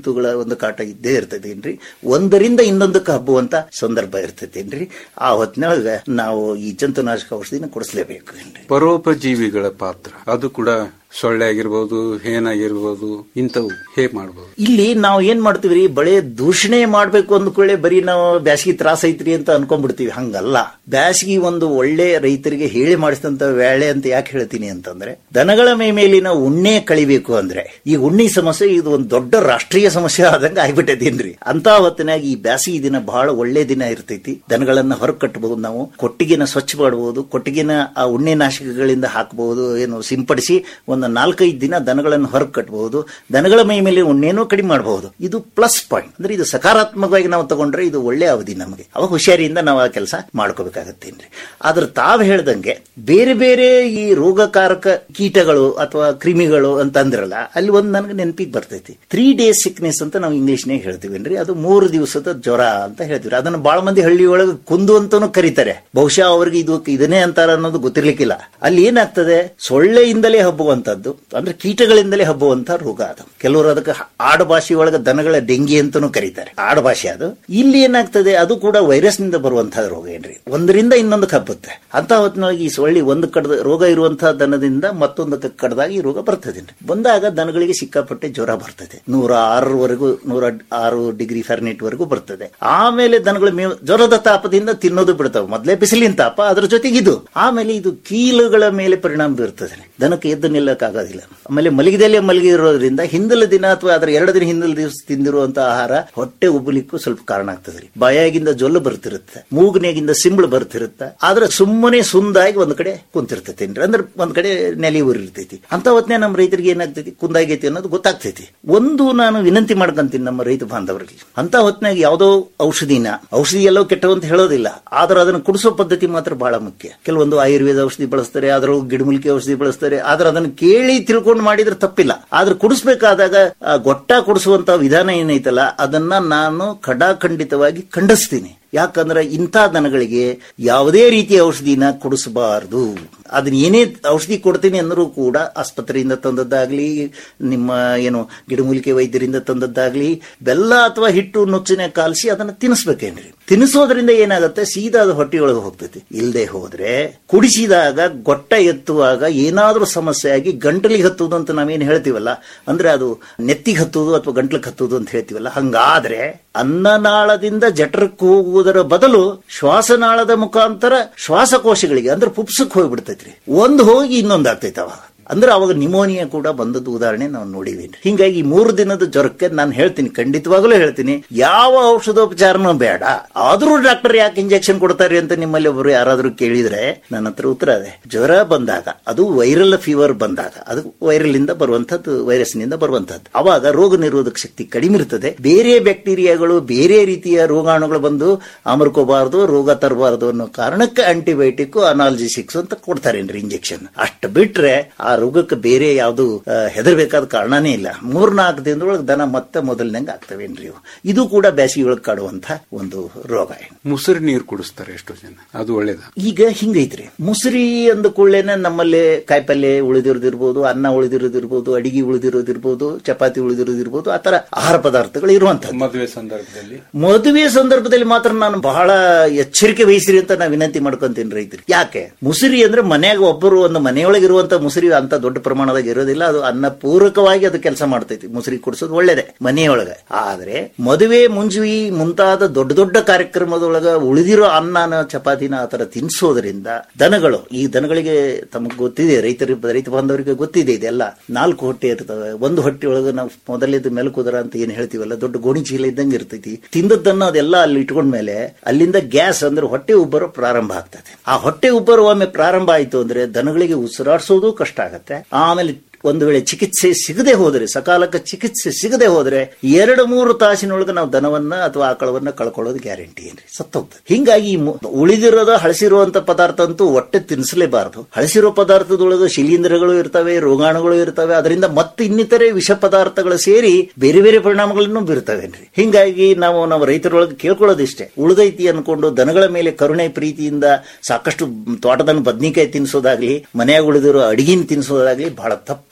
ಋತುಗಳ ಒಂದು ಕಾಟ ಇದ್ದೇ ಇರ್ತದೇನ್ರಿ ಒಂದರಿಂದ ಇನ್ನೊಂದಕ್ಕೆ ಹಬ್ಬುವಂತ ಸಂದರ್ಭ ಇರ್ತೈತೇನ್ರಿ ಆ ಹೊತ್ತಿನೊಳಗ ನಾವು ಈ ಜಂತುನಾಶಕ ಔಷಧಿನ ಕೊಡಿಸ್ಲೇಬೇಕು ಏನ್ರಿ ಪರೋಪಜೀವಿಗಳ ಪಾತ್ರ ಅದು ಕೂಡ ಸೊಳ್ಳೆ ಆಗಿರ್ಬೋದು ಹೇನಾಗಿರ್ಬೋದು ಇಂಥವು ಹೇಗ್ ಮಾಡ್ಬೋದು ಇಲ್ಲಿ ನಾವು ಏನ್ ಮಾಡ್ತೀವಿ ಬಳೆ ದೂಷಣೆ ಮಾಡ್ಬೇಕು ಅಂದ್ಕೊಳ್ಳೆ ಬರೀ ನಾವು ಬ್ಯಾಸಗಿ ತ್ರಾಸ ಐತ್ರಿ ಅಂತ ಅನ್ಕೊಂಡ್ಬಿಡ್ತೀವಿ ಹಂಗಲ್ಲ ಬ್ಯಾಸಗಿ ಒಂದು ಒಳ್ಳೆ ರೈತರಿಗೆ ಹೇಳಿ ಮಾಡಿಸಿದಂತ ವೇಳೆ ಅಂತ ಯಾಕೆ ಹೇಳ್ತೀನಿ ಅಂತಂದ್ರೆ ದನಗಳ ಮೈ ಮೇಲಿನ ಉಣ್ಣೆ ಕಳಿಬೇಕು ಅಂದ್ರೆ ಈ ಉಣ್ಣಿ ಸಮಸ್ಯೆ ಇದು ಒಂದು ದೊಡ್ಡ ರಾಷ್ಟ್ರೀಯ ಸಮಸ್ಯೆ ಆದಂಗ ಆಗ್ಬಿಟ್ಟದೇನ್ರಿ ಅಂತ ಹೊತ್ತಿನಾಗ ಈ ಬ್ಯಾಸಗಿ ದಿನ ಬಹಳ ಒಳ್ಳೆ ದಿನ ಇರ್ತೈತಿ ದನಗಳನ್ನ ಹೊರಗೆ ಕಟ್ಟಬಹುದು ನಾವು ಕೊಟ್ಟಿಗೆನ ಸ್ವಚ್ಛ ಮಾಡಬಹುದು ಕೊಟ್ಟಿಗೆನ ಆ ಉಣ್ಣೆ ನಾಶಕಗಳಿಂದ ಹಾಕಬಹುದು ಏನು ಸಿಂಪಡಿಸಿ ಒಂದು ನಾಲ್ಕೈದು ದಿನ ದನಗಳನ್ನು ಹೊರಗೆ ಕಟ್ಟಬಹುದು ದನಗಳ ಮೈ ಮೇಲೆ ಉಣ್ಣೆನೂ ಕಡಿಮೆ ಮಾಡಬಹುದು ಇದು ಪ್ಲಸ್ ಪಾಯಿಂಟ್ ಅಂದ್ರೆ ಇದು ಸಕಾರಾತ್ಮಕವಾಗಿ ನಾವು ತಗೊಂಡ್ರೆ ಇದು ಒಳ್ಳೆ ಅವಧಿ ನಮಗೆ ಅವಾಗ ಹುಷಾರಿಯಿಂದ ನಾವು ಆ ಕೆಲಸ ಮಾಡ್ಕೋಬೇಕಾಗತ್ತೇನ್ರಿ ಆದ್ರೆ ತಾವು ಹೇಳ್ದಂಗೆ ಬೇರೆ ಬೇರೆ ಈ ರೋಗಕಾರಕ ಕೀಟಗಳು ಅಥವಾ ಕ್ರಿಮಿಗಳು ಅಂತ ಅಂದ್ರಲ್ಲ ಅಲ್ಲಿ ಒಂದು ನನಗೆ ನೆನಪಿಗೆ ಬರ್ತೈತಿ ತ್ರೀ ಡೇಸ್ ಸಿಕ್ನೆಸ್ ಅಂತ ನಾವು ಇಂಗ್ಲಿಷ್ನಾಗ ಹೇಳ್ತೀವೇನ್ರಿ ಅದು ಮೂರು ದಿವಸದ ಜ್ವರ ಅಂತ ಹೇಳ್ತೀವಿ ಅದನ್ನ ಬಹಳ ಮಂದಿ ಹಳ್ಳಿ ಒಳಗೆ ಕುಂದು ಅಂತಾನು ಕರೀತಾರೆ ಬಹುಶಃ ಅವ್ರಿಗೆ ಇದು ಇದನ್ನೇ ಅಂತಾರ ಅನ್ನೋದು ಗೊತ್ತಿರ್ಲಿಕ್ಕಿಲ್ಲ ಅಲ್ಲಿ ಏನಾಗ್ತದೆ ಸೊಳ್ಳೆಯಿಂದಲೇ ಹಬ್ಬುವಂತದ್ದು ಅಂದ್ರೆ ಕೀಟಗಳಿಂದಲೇ ಹಬ್ಬುವಂತ ರೋಗ ಅದು ಕೆಲವರು ಅದಕ್ಕೆ ಆಡು ಭಾಷೆ ಒಳಗೆ ದನಗಳ ಡೆಂಗಿ ಅಂತಾನು ಕರೀತಾರೆ ಆಡು ಭಾಷೆ ಅದು ಇಲ್ಲಿ ಏನಾಗ್ತದೆ ಅದು ಕೂಡ ವೈರಸ್ ನಿಂದ ಬರುವಂತಹ ರೋಗ ಏನ್ರಿ ಒಂದರಿಂದ ಇನ್ನೊಂದಕ್ಕೆ ಹಬ್ಬುತ್ತೆ ಅಂತ ಹೊತ್ತಿನೊಳಗೆ ಈ ಸೊಳ್ಳಿ ಒಂದು ಕಡದ ರೋಗ ಇರುವಂತಹ ದನದಿಂದ ಮತ್ತೊಂದಕ್ಕೆ ಕಡ್ದಾಗ ಈ ರೋಗ ಬರ್ತದೆ ಬಂದಾಗ ದನಗಳಿಗೆ ಸಿಕ್ಕಾಪಟ್ಟೆ ಜ್ವರ ಬರ್ತದೆ ನೂರ ಆರರವರೆಗೂ ನೂರ ಆರು ಡಿಗ್ರಿ ಫೆರ್ನೆಟ್ ವರೆಗೂ ಬರ್ತದೆ ಆಮೇಲೆ ದನಗಳ ಮೇವು ಜ್ವರದ ತಾಪದಿಂದ ತಿನ್ನೋದು ಬಿಡ್ತಾವೆ ಮೊದಲೇ ಬಿಸಿಲಿನ ತಾಪ ಅದ್ರ ಜೊತೆಗೆ ಇದು ಆಮೇಲೆ ಇದು ಕೀಲುಗಳ ಮೇಲೆ ಪರಿಣಾಮ ಬೀರ್ತದೆ ದನಕ್ಕೆ ಎದ್ದು ನಿಲ್ಲಕ್ಕಾಗೋದಿಲ್ಲ ಆಮೇಲೆ ಮಲಗಿದಲ್ಲೇ ಮಲಗಿರೋದ್ರಿಂದ ಹಿಂದಲ ದಿನ ಅಥವಾ ಅದರ ಎರಡು ದಿನ ಹಿಂದಲ ದಿವಸ ತಿಂದಿರುವಂತಹ ಆಹಾರ ಹೊಟ್ಟೆ ಉಬ್ಬಲಿಕ್ಕೂ ಸ್ವಲ್ಪ ಕಾರಣ ಆಗ್ತದೆ ರೀ ಬಾಯಾಗಿಂದ ಜೊಲ್ಲು ಬರ್ತಿರುತ್ತೆ ಮೂಗ್ನೇಗಿಂದ ಸಿಂಬಳು ಬರ್ತಿರುತ್ತೆ ಆದ್ರೆ ಸುಮ್ಮನೆ ಸುಂದಾಗಿ ಒಂದ್ ಕಡೆ ಕುಂತಿರ್ತೈತೇನ್ರಿ ಅಂದ್ರೆ ಒಂದ್ ಕಡೆ ನೆಲೆ ಊರಿರ್ತೈತಿ ಅಂತ ಹೊತ್ನೆ ನಮ್ಮ ರೈತರಿಗೆ ಏನಾಗ್ತೈತಿ ಕುಂದಾಗೈತಿ ಅನ್ನೋದು ಗೊತ್ತಾಗ್ತೈತಿ ಒಂದು ನಾನು ವಿನಂತಿ ಮಾಡ್ಕೊಂತೀನಿ ನಮ್ಮ ರೈತ ಬಾಂಧವರಿಗೆ ಅಂತ ಹೊತ್ನಾಗ ಯಾವ್ದೋ ಔಷಧಿನ ಔಷಧಿ ಎಲ್ಲೋ ಕೆಟ್ಟವು ಅಂತ ಹೇಳೋದಿಲ್ಲ ಆದ್ರೆ ಅದನ್ನು ಕುಡಿಸೋ ಪದ್ಧತಿ ಮಾತ್ರ ಬಹಳ ಮುಖ್ಯ ಕೆಲವೊಂದು ಆಯುರ್ವೇದ ಔಷಧಿ ಬಳಸ್ತಾರೆ ಅದ್ರೊಳಗೆ ಗಿಡಮೂಲಿಕೆ ಔಷಧಿ ಬಳಸ್ತಾರೆ ಆದ್ರೆ ಅದನ್ನು ಕೇಳಿ ತಿಳ್ಕೊಂಡು ಮಾಡಿದ್ರೆ ತಪ್ಪಿಲ್ಲ ಆದ್ರೆ ಕುಡಿಸ್ಬೇಕಾದಾಗ ಆ ಗೊಟ್ಟ ಕುಡಿಸುವಂತ ವಿಧಾನ ಏನೈತಲ್ಲ ಅದನ್ನ ನಾನು ಖಡಾಖಂಡಿತವಾಗಿ ಖಂಡಿಸ್ತೀನಿ ಯಾಕಂದ್ರೆ ಇಂಥ ದನಗಳಿಗೆ ಯಾವುದೇ ರೀತಿಯ ಔಷಧಿನ ಕೊಡಿಸಬಾರದು ಅದನ್ನ ಏನೇ ಔಷಧಿ ಕೊಡ್ತೀನಿ ಅಂದರೂ ಕೂಡ ಆಸ್ಪತ್ರೆಯಿಂದ ತಂದದ್ದಾಗ್ಲಿ ನಿಮ್ಮ ಏನು ಗಿಡಮೂಲಿಕೆ ವೈದ್ಯರಿಂದ ತಂದದ್ದಾಗ್ಲಿ ಬೆಲ್ಲ ಅಥವಾ ಹಿಟ್ಟು ನುಚ್ಚಿನ ಕಾಲಿಸಿ ಅದನ್ನ ತಿನ್ನಿಸ್ಬೇಕೇನ್ರಿ ತಿನ್ನಿಸೋದ್ರಿಂದ ಏನಾಗುತ್ತೆ ಸೀದಾ ಅದು ಹೊಟ್ಟೆಯೊಳಗೆ ಹೋಗ್ತೈತಿ ಇಲ್ಲದೆ ಹೋದ್ರೆ ಕುಡಿಸಿದಾಗ ಗೊಟ್ಟ ಎತ್ತುವಾಗ ಏನಾದ್ರೂ ಸಮಸ್ಯೆ ಆಗಿ ಗಂಟಲಿಗೆ ಹತ್ತುವುದು ಅಂತ ನಾವೇನು ಹೇಳ್ತೀವಲ್ಲ ಅಂದ್ರೆ ಅದು ನೆತ್ತಿಗೆ ಹತ್ತುವುದು ಅಥವಾ ಗಂಟ್ಲಿಗೆ ಹತ್ತುವುದು ಅಂತ ಹೇಳ್ತೀವಲ್ಲ ಹಂಗಾದ್ರೆ ಅನ್ನನಾಳದಿಂದ ಜಠರಕ್ಕೆ ಹೋಗುವುದರ ಬದಲು ಶ್ವಾಸನಾಳದ ಮುಖಾಂತರ ಶ್ವಾಸಕೋಶಗಳಿಗೆ ಅಂದ್ರೆ ಪುಪ್ಸಕ್ಕೆ ಹೋಗ್ಬಿಡ್ತೈತ್ರಿ ಒಂದು ಹೋಗಿ ಇನ್ನೊಂದು ಆಗ್ತೈತೆ ಅವಾಗ ಅಂದ್ರೆ ಅವಾಗ ನಿಮೋನಿಯಾ ಕೂಡ ಬಂದದ್ದು ಉದಾಹರಣೆ ನಾವು ನೋಡಿದೀನಿ ಹಿಂಗಾಗಿ ಈ ಮೂರು ದಿನದ ಜ್ವರಕ್ಕೆ ನಾನು ಹೇಳ್ತೀನಿ ಖಂಡಿತವಾಗಲೂ ಹೇಳ್ತೀನಿ ಯಾವ ಔಷಧೋಪಚಾರನೂ ಬೇಡ ಆದ್ರೂ ಡಾಕ್ಟರ್ ಯಾಕೆ ಇಂಜೆಕ್ಷನ್ ಕೊಡ್ತಾರೆ ಅಂತ ನಿಮ್ಮಲ್ಲಿ ಒಬ್ರು ಯಾರಾದ್ರೂ ಕೇಳಿದ್ರೆ ನನ್ನ ಹತ್ರ ಉತ್ತರ ಅದೇ ಜ್ವರ ಬಂದಾಗ ಅದು ವೈರಲ್ ಫೀವರ್ ಬಂದಾಗ ಅದು ವೈರಲ್ ಇಂದ ಬರುವಂತದ್ದು ವೈರಸ್ ನಿಂದ ಬರುವಂತದ್ದು ಅವಾಗ ರೋಗ ನಿರೋಧಕ ಶಕ್ತಿ ಕಡಿಮೆ ಇರ್ತದೆ ಬೇರೆ ಬ್ಯಾಕ್ಟೀರಿಯಾಗಳು ಬೇರೆ ರೀತಿಯ ರೋಗಾಣುಗಳು ಬಂದು ಅಮರ್ಕೋಬಾರದು ರೋಗ ತರಬಾರದು ಅನ್ನೋ ಕಾರಣಕ್ಕೆ ಆಂಟಿಬಯೋಟಿಕ್ ಅನಾಲ್ಜಿಸಿಕ್ಸ್ ಅಂತ ಕೊಡ್ತಾರೇನ್ರಿ ಇಂಜೆಕ್ಷನ್ ಅಷ್ಟು ಬಿಟ್ರೆ ಆ ರೋಗಕ್ಕೆ ಬೇರೆ ಯಾವುದು ಹೆದರ್ಬೇಕಾದ ಕಾರಣನೇ ಇಲ್ಲ ಮೂರ್ನಾಲ್ಕು ದಿನದೊಳಗೆ ದನ ಮತ್ತೆ ಮೊದಲಿನಂಗೆ ಆಗ್ತವೇನ್ರಿ ಇವು ಇದು ಕೂಡ ಬ್ಯಾಸಿಗೆ ಒಳಗೆ ಕಾಡುವಂತ ಒಂದು ರೋಗ ಮುಸುರಿ ನೀರು ಕುಡಿಸ್ತಾರೆ ಎಷ್ಟೋ ಜನ ಅದು ಒಳ್ಳೇದ ಈಗ ಹಿಂಗೈತ್ರಿ ಮುಸುರಿ ಅಂದ ಕೂಡಲೇನೆ ನಮ್ಮಲ್ಲಿ ಕಾಯಿಪಲ್ಯ ಉಳಿದಿರೋದಿರ್ಬೋದು ಅನ್ನ ಉಳಿದಿರೋದಿರ್ಬೋದು ಅಡಿಗೆ ಉಳಿದಿರೋದಿರ್ಬೋದು ಚಪಾತಿ ಉಳಿದಿರೋದಿರ್ಬೋದು ಆ ತರ ಆಹಾರ ಪದಾರ್ಥಗಳು ಇರುವಂತದ್ದು ಮದುವೆ ಸಂದರ್ಭದಲ್ಲಿ ಮದುವೆ ಸಂದರ್ಭದಲ್ಲಿ ಮಾತ್ರ ನಾನು ಬಹಳ ಎಚ್ಚರಿಕೆ ವಹಿಸಿರಿ ಅಂತ ನಾ ವಿನಂತಿ ಮಾಡ್ಕೊಂತೀನಿ ರೈತರಿಗೆ ಯಾಕೆ ಮುಸುರಿ ಅಂದ್ರೆ ಮನ್ಯಾಗ ಒಬ್ಬರು ಒಂದು ಮನೆಯೊಳಗಿರುವಂತ ಮುಸುರಿ ಅಂತ ದೊಡ್ಡ ಪ್ರಮಾಣದಾಗ ಇರೋದಿಲ್ಲ ಅದು ಅನ್ನ ಪೂರಕವಾಗಿ ಅದು ಕೆಲಸ ಮಾಡ್ತೈತಿ ಮುಸುರಿ ಕುಡಿಸೋದು ಒಳ್ಳೇದೆ ಮನೆಯೊಳಗೆ ಆದ್ರೆ ಮದುವೆ ಮುಂಜುವಿ ಮುಂತಾದ ದೊಡ್ಡ ದೊಡ್ಡ ಕಾರ್ಯಕ್ರಮದೊಳಗ ಉಳಿದಿರೋ ಅನ್ನನ ಚಪಾತಿನ ಆತರ ತಿನ್ಸೋದ್ರಿಂದ ದನಗಳು ಈ ದನಗಳಿಗೆ ತಮಗೆ ಗೊತ್ತಿದೆ ರೈತರು ರೈತ ಬಾಂಧವರಿಗೆ ಗೊತ್ತಿದೆ ಇದೆಲ್ಲ ನಾಲ್ಕು ಹೊಟ್ಟೆ ಇರ್ತವೆ ಒಂದು ಹೊಟ್ಟೆ ಒಳಗೆ ನಾವು ಮೊದಲೇದು ಮೆಲುಕುದರ ಅಂತ ಏನ್ ಹೇಳ್ತೀವಲ್ಲ ದೊಡ್ಡ ಗೋಣಿ ಚೀಲ ಇದ್ದಂಗೆ ಇರ್ತೈತಿ ತಿಂದದ್ದನ್ನ ಅದೆಲ್ಲ ಅಲ್ಲಿ ಇಟ್ಕೊಂಡ್ಮೇಲೆ ಅಲ್ಲಿಂದ ಗ್ಯಾಸ್ ಅಂದ್ರೆ ಹೊಟ್ಟೆ ಉಬ್ಬರೋ ಪ್ರಾರಂಭ ಆಗ್ತದೆ ಆ ಹೊಟ್ಟೆ ಉಬ್ಬರೋ ಒಮ್ಮೆ ಪ್ರಾರಂಭ ಆಯ್ತು ಅಂದ್ರೆ ದನಗಳಿಗೆ ಉಸಿರಾಡಿಸೋದು ಕಷ್ಟ ಆಗತ್ತೆ ಆಮೇಲೆ ಒಂದು ವೇಳೆ ಚಿಕಿತ್ಸೆ ಸಿಗದೆ ಹೋದರೆ ಸಕಾಲಕ್ಕೆ ಚಿಕಿತ್ಸೆ ಸಿಗದೆ ಹೋದ್ರೆ ಎರಡು ಮೂರು ತಾಸಿನೊಳಗೆ ನಾವು ದನವನ್ನ ಅಥವಾ ಆಕಳವನ್ನ ಕಳ್ಕೊಳ್ಳೋದು ಗ್ಯಾರಂಟಿ ಏನ್ರಿ ಸತ್ತೋಗ್ತದೆ ಹಿಂಗಾಗಿ ಈ ಮು- ಉಳಿದಿರೋದ ಹಳಸಿರುವಂತ ಪದಾರ್ಥ ಅಂತೂ ಹೊಟ್ಟೆ ತಿನ್ನಿಸಲೇಬಾರದು ಹಳಸಿರೋ ಪದಾರ್ಥದೊಳಗೆ ಶಿಲೀಂಧ್ರಗಳು ಇರ್ತವೆ ರೋಗಾಣುಗಳು ಇರ್ತವೆ ಅದರಿಂದ ಮತ್ತೆ ಇನ್ನಿತರೆ ವಿಷ ಪದಾರ್ಥಗಳು ಸೇರಿ ಬೇರೆ ಬೇರೆ ಪರಿಣಾಮಗಳನ್ನು ಬೀರ್ತವೇನ್ರಿ ಹಿಂಗಾಗಿ ನಾವು ನಾವು ರೈತರೊಳಗೆ ಕೇಳ್ಕೊಳ್ಳೋದಿಷ್ಟೇ ಉಳಿದೈತಿ ಅನ್ಕೊಂಡು ದನಗಳ ಮೇಲೆ ಕರುಣೆ ಪ್ರೀತಿಯಿಂದ ಸಾಕಷ್ಟು ತೋಟದನ್ನ ಬದ್ನಿಕಾಯಿ ತಿನ್ನಿಸೋದಾಗ್ಲಿ ಮನೆಯಾಗ ಉಳಿದಿರೋ ಅಡಿಗೆನ ತಿನ್ನಿಸೋದಾಗ್ಲಿ ಬಹಳ ತಪ್ಪು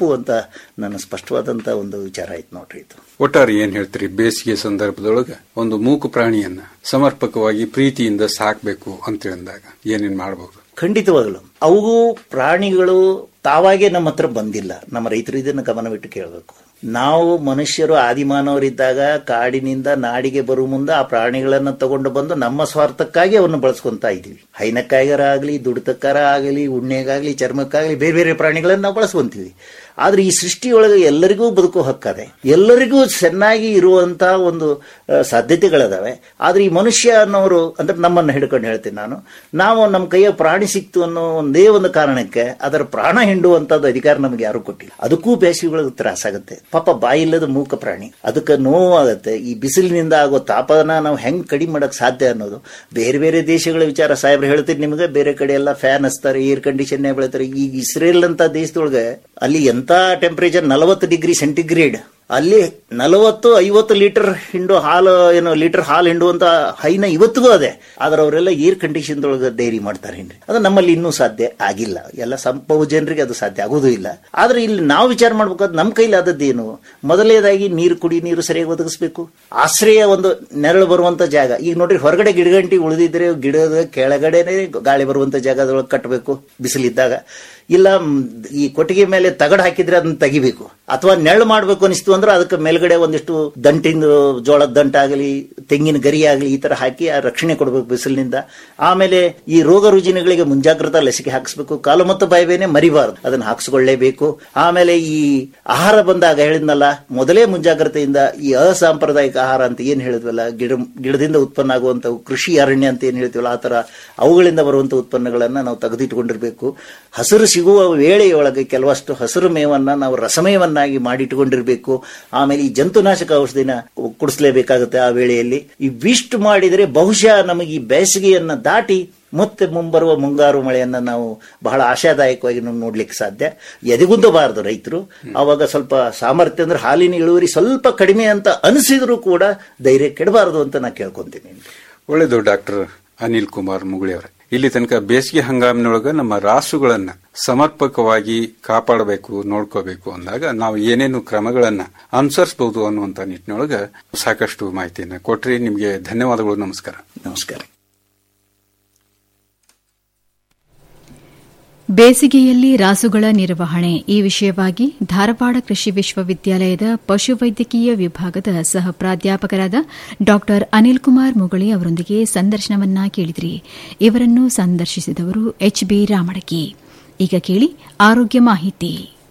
ತಪ್ಪು ಅಂತ ನನ್ನ ಸ್ಪಷ್ಟವಾದಂತ ಒಂದು ವಿಚಾರ ಆಯ್ತು ನೋಡ್ರಿ ಇದು ಒಟ್ಟಾರೆ ಏನ್ ಹೇಳ್ತೀರಿ ಬೇಸಿಗೆ ಸಂದರ್ಭದೊಳಗ ಒಂದು ಮೂಕು ಪ್ರಾಣಿಯನ್ನ ಸಮರ್ಪಕವಾಗಿ ಪ್ರೀತಿಯಿಂದ ಸಾಕ್ಬೇಕು ಅಂತ ಹೇಳಿದಾಗ ಏನೇನ್ ಮಾಡಬಹುದು ಖಂಡಿತವಾಗಲು ಅವು ಪ್ರಾಣಿಗಳು ತಾವಾಗೆ ನಮ್ಮ ಹತ್ರ ಬಂದಿಲ್ಲ ನಮ್ಮ ರೈತರು ಇದನ್ನು ಗಮನವಿಟ್ಟು ಕೇಳಬೇಕು ನಾವು ಮನುಷ್ಯರು ಆದಿಮಾನವರಿದ್ದಾಗ ಕಾಡಿನಿಂದ ನಾಡಿಗೆ ಬರುವ ಮುಂದೆ ಆ ಪ್ರಾಣಿಗಳನ್ನ ತಗೊಂಡು ಬಂದು ನಮ್ಮ ಸ್ವಾರ್ಥಕ್ಕಾಗಿ ಅವನ್ನ ಬಳಸ್ಕೊಂತ ಇದೀವಿ ಹೈನಕ್ಕಾಗರ ಆಗಲಿ ದುಡಿತಕ್ಕಾರ ಆಗಲಿ ಉಣ್ಣೆಗಾಗ್ಲಿ ಚರ್ಮಕ್ಕಾಗಲಿ ಬೇರೆ ಬೇರೆ ಪ್ರಾಣಿಗಳನ್ನ ನಾವು ಬಳಸ್ಕೊಂತೀವಿ ಆದ್ರೆ ಈ ಸೃಷ್ಟಿಯೊಳಗೆ ಎಲ್ಲರಿಗೂ ಬದುಕೋ ಹಕ್ಕದೆ ಎಲ್ಲರಿಗೂ ಚೆನ್ನಾಗಿ ಇರುವಂತ ಒಂದು ಆ, ಸಾಧ್ಯತೆಗಳಿದಾವೆ ಆದ್ರೆ ಈ ಮನುಷ್ಯ ಅನ್ನೋರು ಅಂದ್ರೆ ನಮ್ಮನ್ನ ಹಿಡ್ಕೊಂಡು ಹೇಳ್ತೀನಿ ನಾನು ನಾವು ನಮ್ಮ ಕೈಯ ಪ್ರಾಣಿ ಸಿಕ್ತು ಅನ್ನೋ ಒಂದೇ ಒಂದು ಕಾರಣಕ್ಕೆ ಅದರ ಪ್ರಾಣ ಹಿಂಡುವಂತದ್ದು ಅಧಿಕಾರ ನಮಗೆ ಯಾರು ಕೊಟ್ಟಿಲ್ಲ ಅದಕ್ಕೂ ಬೇಸಿಗೆಗಳಿಗೆ ತ್ರಾಸಾಗುತ್ತೆ ಪಾಪ ಬಾಯಿಲ್ಲದ ಮೂಕ ಪ್ರಾಣಿ ಅದಕ್ಕೆ ನೋವಾಗುತ್ತೆ ಈ ಬಿಸಿಲಿನಿಂದ ಆಗೋ ತಾಪನ ನಾವು ಹೆಂಗ್ ಕಡಿಮೆ ಮಾಡಕ್ ಸಾಧ್ಯ ಅನ್ನೋದು ಬೇರೆ ಬೇರೆ ದೇಶಗಳ ವಿಚಾರ ಸಾಹೇಬ್ರು ಹೇಳ್ತೀನಿ ನಿಮಗೆ ಬೇರೆ ಕಡೆ ಎಲ್ಲ ಫ್ಯಾನ್ ಹಚ್ತಾರೆ ಏರ್ ಕಂಡೀಷನ್ ಬೆಳಿತಾರೆ ಈಗ ಇಸ್ರೇಲ್ ಅಂತ ದೇಶದೊಳಗೆ ಅಲ್ಲಿ ಎಂತ ಟೆಂಪರೇಚರ್ ನಲವತ್ತು ಡಿಗ್ರಿ ಸೆಂಟಿಗ್ರೇಡ್ ಅಲ್ಲಿ ನಲವತ್ತು ಐವತ್ತು ಲೀಟರ್ ಹಿಂಡು ಹಾಲು ಏನು ಲೀಟರ್ ಹಾಲು ಹಿಂಡುವಂತ ಹೈನ ಇವತ್ತಿಗೂ ಅದೇ ಆದ್ರೆ ಅವರೆಲ್ಲ ಏರ್ ಕಂಡೀಷನ್ ಒಳಗೆ ಡೈರಿ ಮಾಡ್ತಾರೆ ಏನ್ರಿ ಅದು ನಮ್ಮಲ್ಲಿ ಇನ್ನೂ ಸಾಧ್ಯ ಆಗಿಲ್ಲ ಎಲ್ಲ ಸಂಪವು ಜನರಿಗೆ ಅದು ಸಾಧ್ಯ ಆಗೋದು ಇಲ್ಲ ಆದ್ರೆ ಇಲ್ಲಿ ನಾವು ವಿಚಾರ ಮಾಡ್ಬೇಕಾದ್ರೆ ನಮ್ಮ ಕೈಲಿ ಆದದ್ದೇನು ಮೊದಲನೇದಾಗಿ ನೀರು ಕುಡಿ ನೀರು ಸರಿಯಾಗಿ ಒದಗಿಸ್ಬೇಕು ಆಶ್ರಯ ಒಂದು ನೆರಳು ಬರುವಂತ ಜಾಗ ಈಗ ನೋಡ್ರಿ ಹೊರಗಡೆ ಗಿಡಗಂಟಿ ಉಳಿದಿದ್ರೆ ಗಿಡದ ಕೆಳಗಡೆನೆ ಗಾಳಿ ಬರುವಂತ ಜಾಗದೊಳಗೆ ಕಟ್ಟಬೇಕು ಬಿಸಿಲಿದ್ದಾಗ ಇಲ್ಲ ಮ್, ಈ ಕೊಟ್ಟಿಗೆ ಮೇಲೆ ತಗಡ್ ಹಾಕಿದ್ರೆ ಅದನ್ನ ತೆಗಿಬೇಕು ಅಥವಾ ನೆರಳು ಮಾಡ್ಬೇಕು ಅನಿಸ್ತು ಅಂದ್ರೆ ಅದಕ್ಕೆ ಮೇಲ್ಗಡೆ ಒಂದಿಷ್ಟು ದಂಟಿನ ಜೋಳದ ದಂಟ ಆಗಲಿ ತೆಂಗಿನ ಗರಿ ಆಗಲಿ ಈ ತರ ಹಾಕಿ ಆ ರಕ್ಷಣೆ ಕೊಡಬೇಕು ಬಿಸಿಲಿನಿಂದ ಆಮೇಲೆ ಈ ರೋಗ ರುಜಿನಗಳಿಗೆ ಮುಂಜಾಗ್ರತಾ ಲಸಿಕೆ ಹಾಕಿಸ್ಬೇಕು ಕಾಲು ಮತ್ತು ಬಾಯಿಬೇನೆ ಮರಿಬಾರದು ಅದನ್ನ ಹಾಕಿಸ್ಕೊಳ್ಳೇಬೇಕು ಆಮೇಲೆ ಈ ಆಹಾರ ಬಂದಾಗ ಹೇಳಿದ್ನಲ್ಲ ಮೊದಲೇ ಮುಂಜಾಗ್ರತೆಯಿಂದ ಈ ಅಸಾಂಪ್ರದಾಯಿಕ ಆಹಾರ ಅಂತ ಏನ್ ಹೇಳಿದ್ವಲ್ಲ ಗಿಡ ಗಿಡದಿಂದ ಉತ್ಪನ್ನ ಆಗುವಂತ ಕೃಷಿ ಅರಣ್ಯ ಅಂತ ಏನ್ ಹೇಳ್ತೀವಲ್ಲ ಆ ತರ ಅವುಗಳಿಂದ ಬರುವಂತ ಉತ್ಪನ್ನಗಳನ್ನ ನಾವು ತೆಗೆದಿಟ್ಟುಕೊಂಡಿರ್ಬೇಕು ಹಸಿರು ಸಿಗುವ ವೇಳೆಯೊಳಗೆ ಕೆಲವಷ್ಟು ಹಸಿರು ಮೇವನ್ನ ನಾವು ರಸಮಯವನ್ನಾಗಿ ಮಾಡಿಟ್ಟುಕೊಂಡಿರ್ಬೇಕು ಆಮೇಲೆ ಈ ಜಂತುನಾಶಕ ಔಷಧಿನ ಕುಡಿಸ್ಲೇಬೇಕಾಗುತ್ತೆ ಆ ವೇಳೆಯಲ್ಲಿ ಇವಿಷ್ಟು ಮಾಡಿದರೆ ಬಹುಶಃ ನಮಗೆ ಈ ಬೇಸಿಗೆಯನ್ನ ದಾಟಿ ಮತ್ತೆ ಮುಂಬರುವ ಮುಂಗಾರು ಮಳೆಯನ್ನ ನಾವು ಬಹಳ ಆಶಾದಾಯಕವಾಗಿ ನಾವು ನೋಡ್ಲಿಕ್ಕೆ ಸಾಧ್ಯ ಎದೆಗುಂದಬಾರದು ರೈತರು ಅವಾಗ ಸ್ವಲ್ಪ ಸಾಮರ್ಥ್ಯ ಅಂದ್ರೆ ಹಾಲಿನ ಇಳುವರಿ ಸ್ವಲ್ಪ ಕಡಿಮೆ ಅಂತ ಅನಿಸಿದ್ರು ಕೂಡ ಧೈರ್ಯ ಕೆಡಬಾರದು ಅಂತ ನಾ ಕೇಳ್ಕೊಂತೀನಿ ಒಳ್ಳೆಯದು ಡಾಕ್ಟರ್ ಅನಿಲ್ ಕುಮಾರ್ ಮುಗುಳಿ ಅವರೇ ಇಲ್ಲಿ ತನಕ ಬೇಸಿಗೆ ಹಂಗಾಮಿನೊಳಗ ನಮ್ಮ ರಾಸುಗಳನ್ನ ಸಮರ್ಪಕವಾಗಿ ಕಾಪಾಡಬೇಕು ನೋಡ್ಕೋಬೇಕು ಅಂದಾಗ ನಾವು ಏನೇನು ಕ್ರಮಗಳನ್ನ ಅನುಸರಿಸಬಹುದು ಅನ್ನುವಂತ ನಿಟ್ಟಿನೊಳಗ ಸಾಕಷ್ಟು ಮಾಹಿತಿಯನ್ನ ಕೊಟ್ರಿ ನಿಮಗೆ ಧನ್ಯವಾದಗಳು ನಮಸ್ಕಾರ ನಮಸ್ಕಾರ ಬೇಸಿಗೆಯಲ್ಲಿ ರಾಸುಗಳ ನಿರ್ವಹಣೆ ಈ ವಿಷಯವಾಗಿ ಧಾರವಾಡ ಕೃಷಿ ವಿಶ್ವವಿದ್ಯಾಲಯದ ಪಶುವೈದ್ಯಕೀಯ ವಿಭಾಗದ ಸಹ ಪ್ರಾಧ್ಯಾಪಕರಾದ ಡಾ ಅನಿಲ್ ಕುಮಾರ್ ಮುಗಳಿ ಅವರೊಂದಿಗೆ ಸಂದರ್ಶನವನ್ನ ಕೇಳಿದ್ರಿ ಇವರನ್ನು ಸಂದರ್ಶಿಸಿದವರು ಎಚ್ ಬಿ ರಾಮಡಕಿ ಈಗ ಕೇಳಿ ಆರೋಗ್ಯ ಮಾಹಿತಿ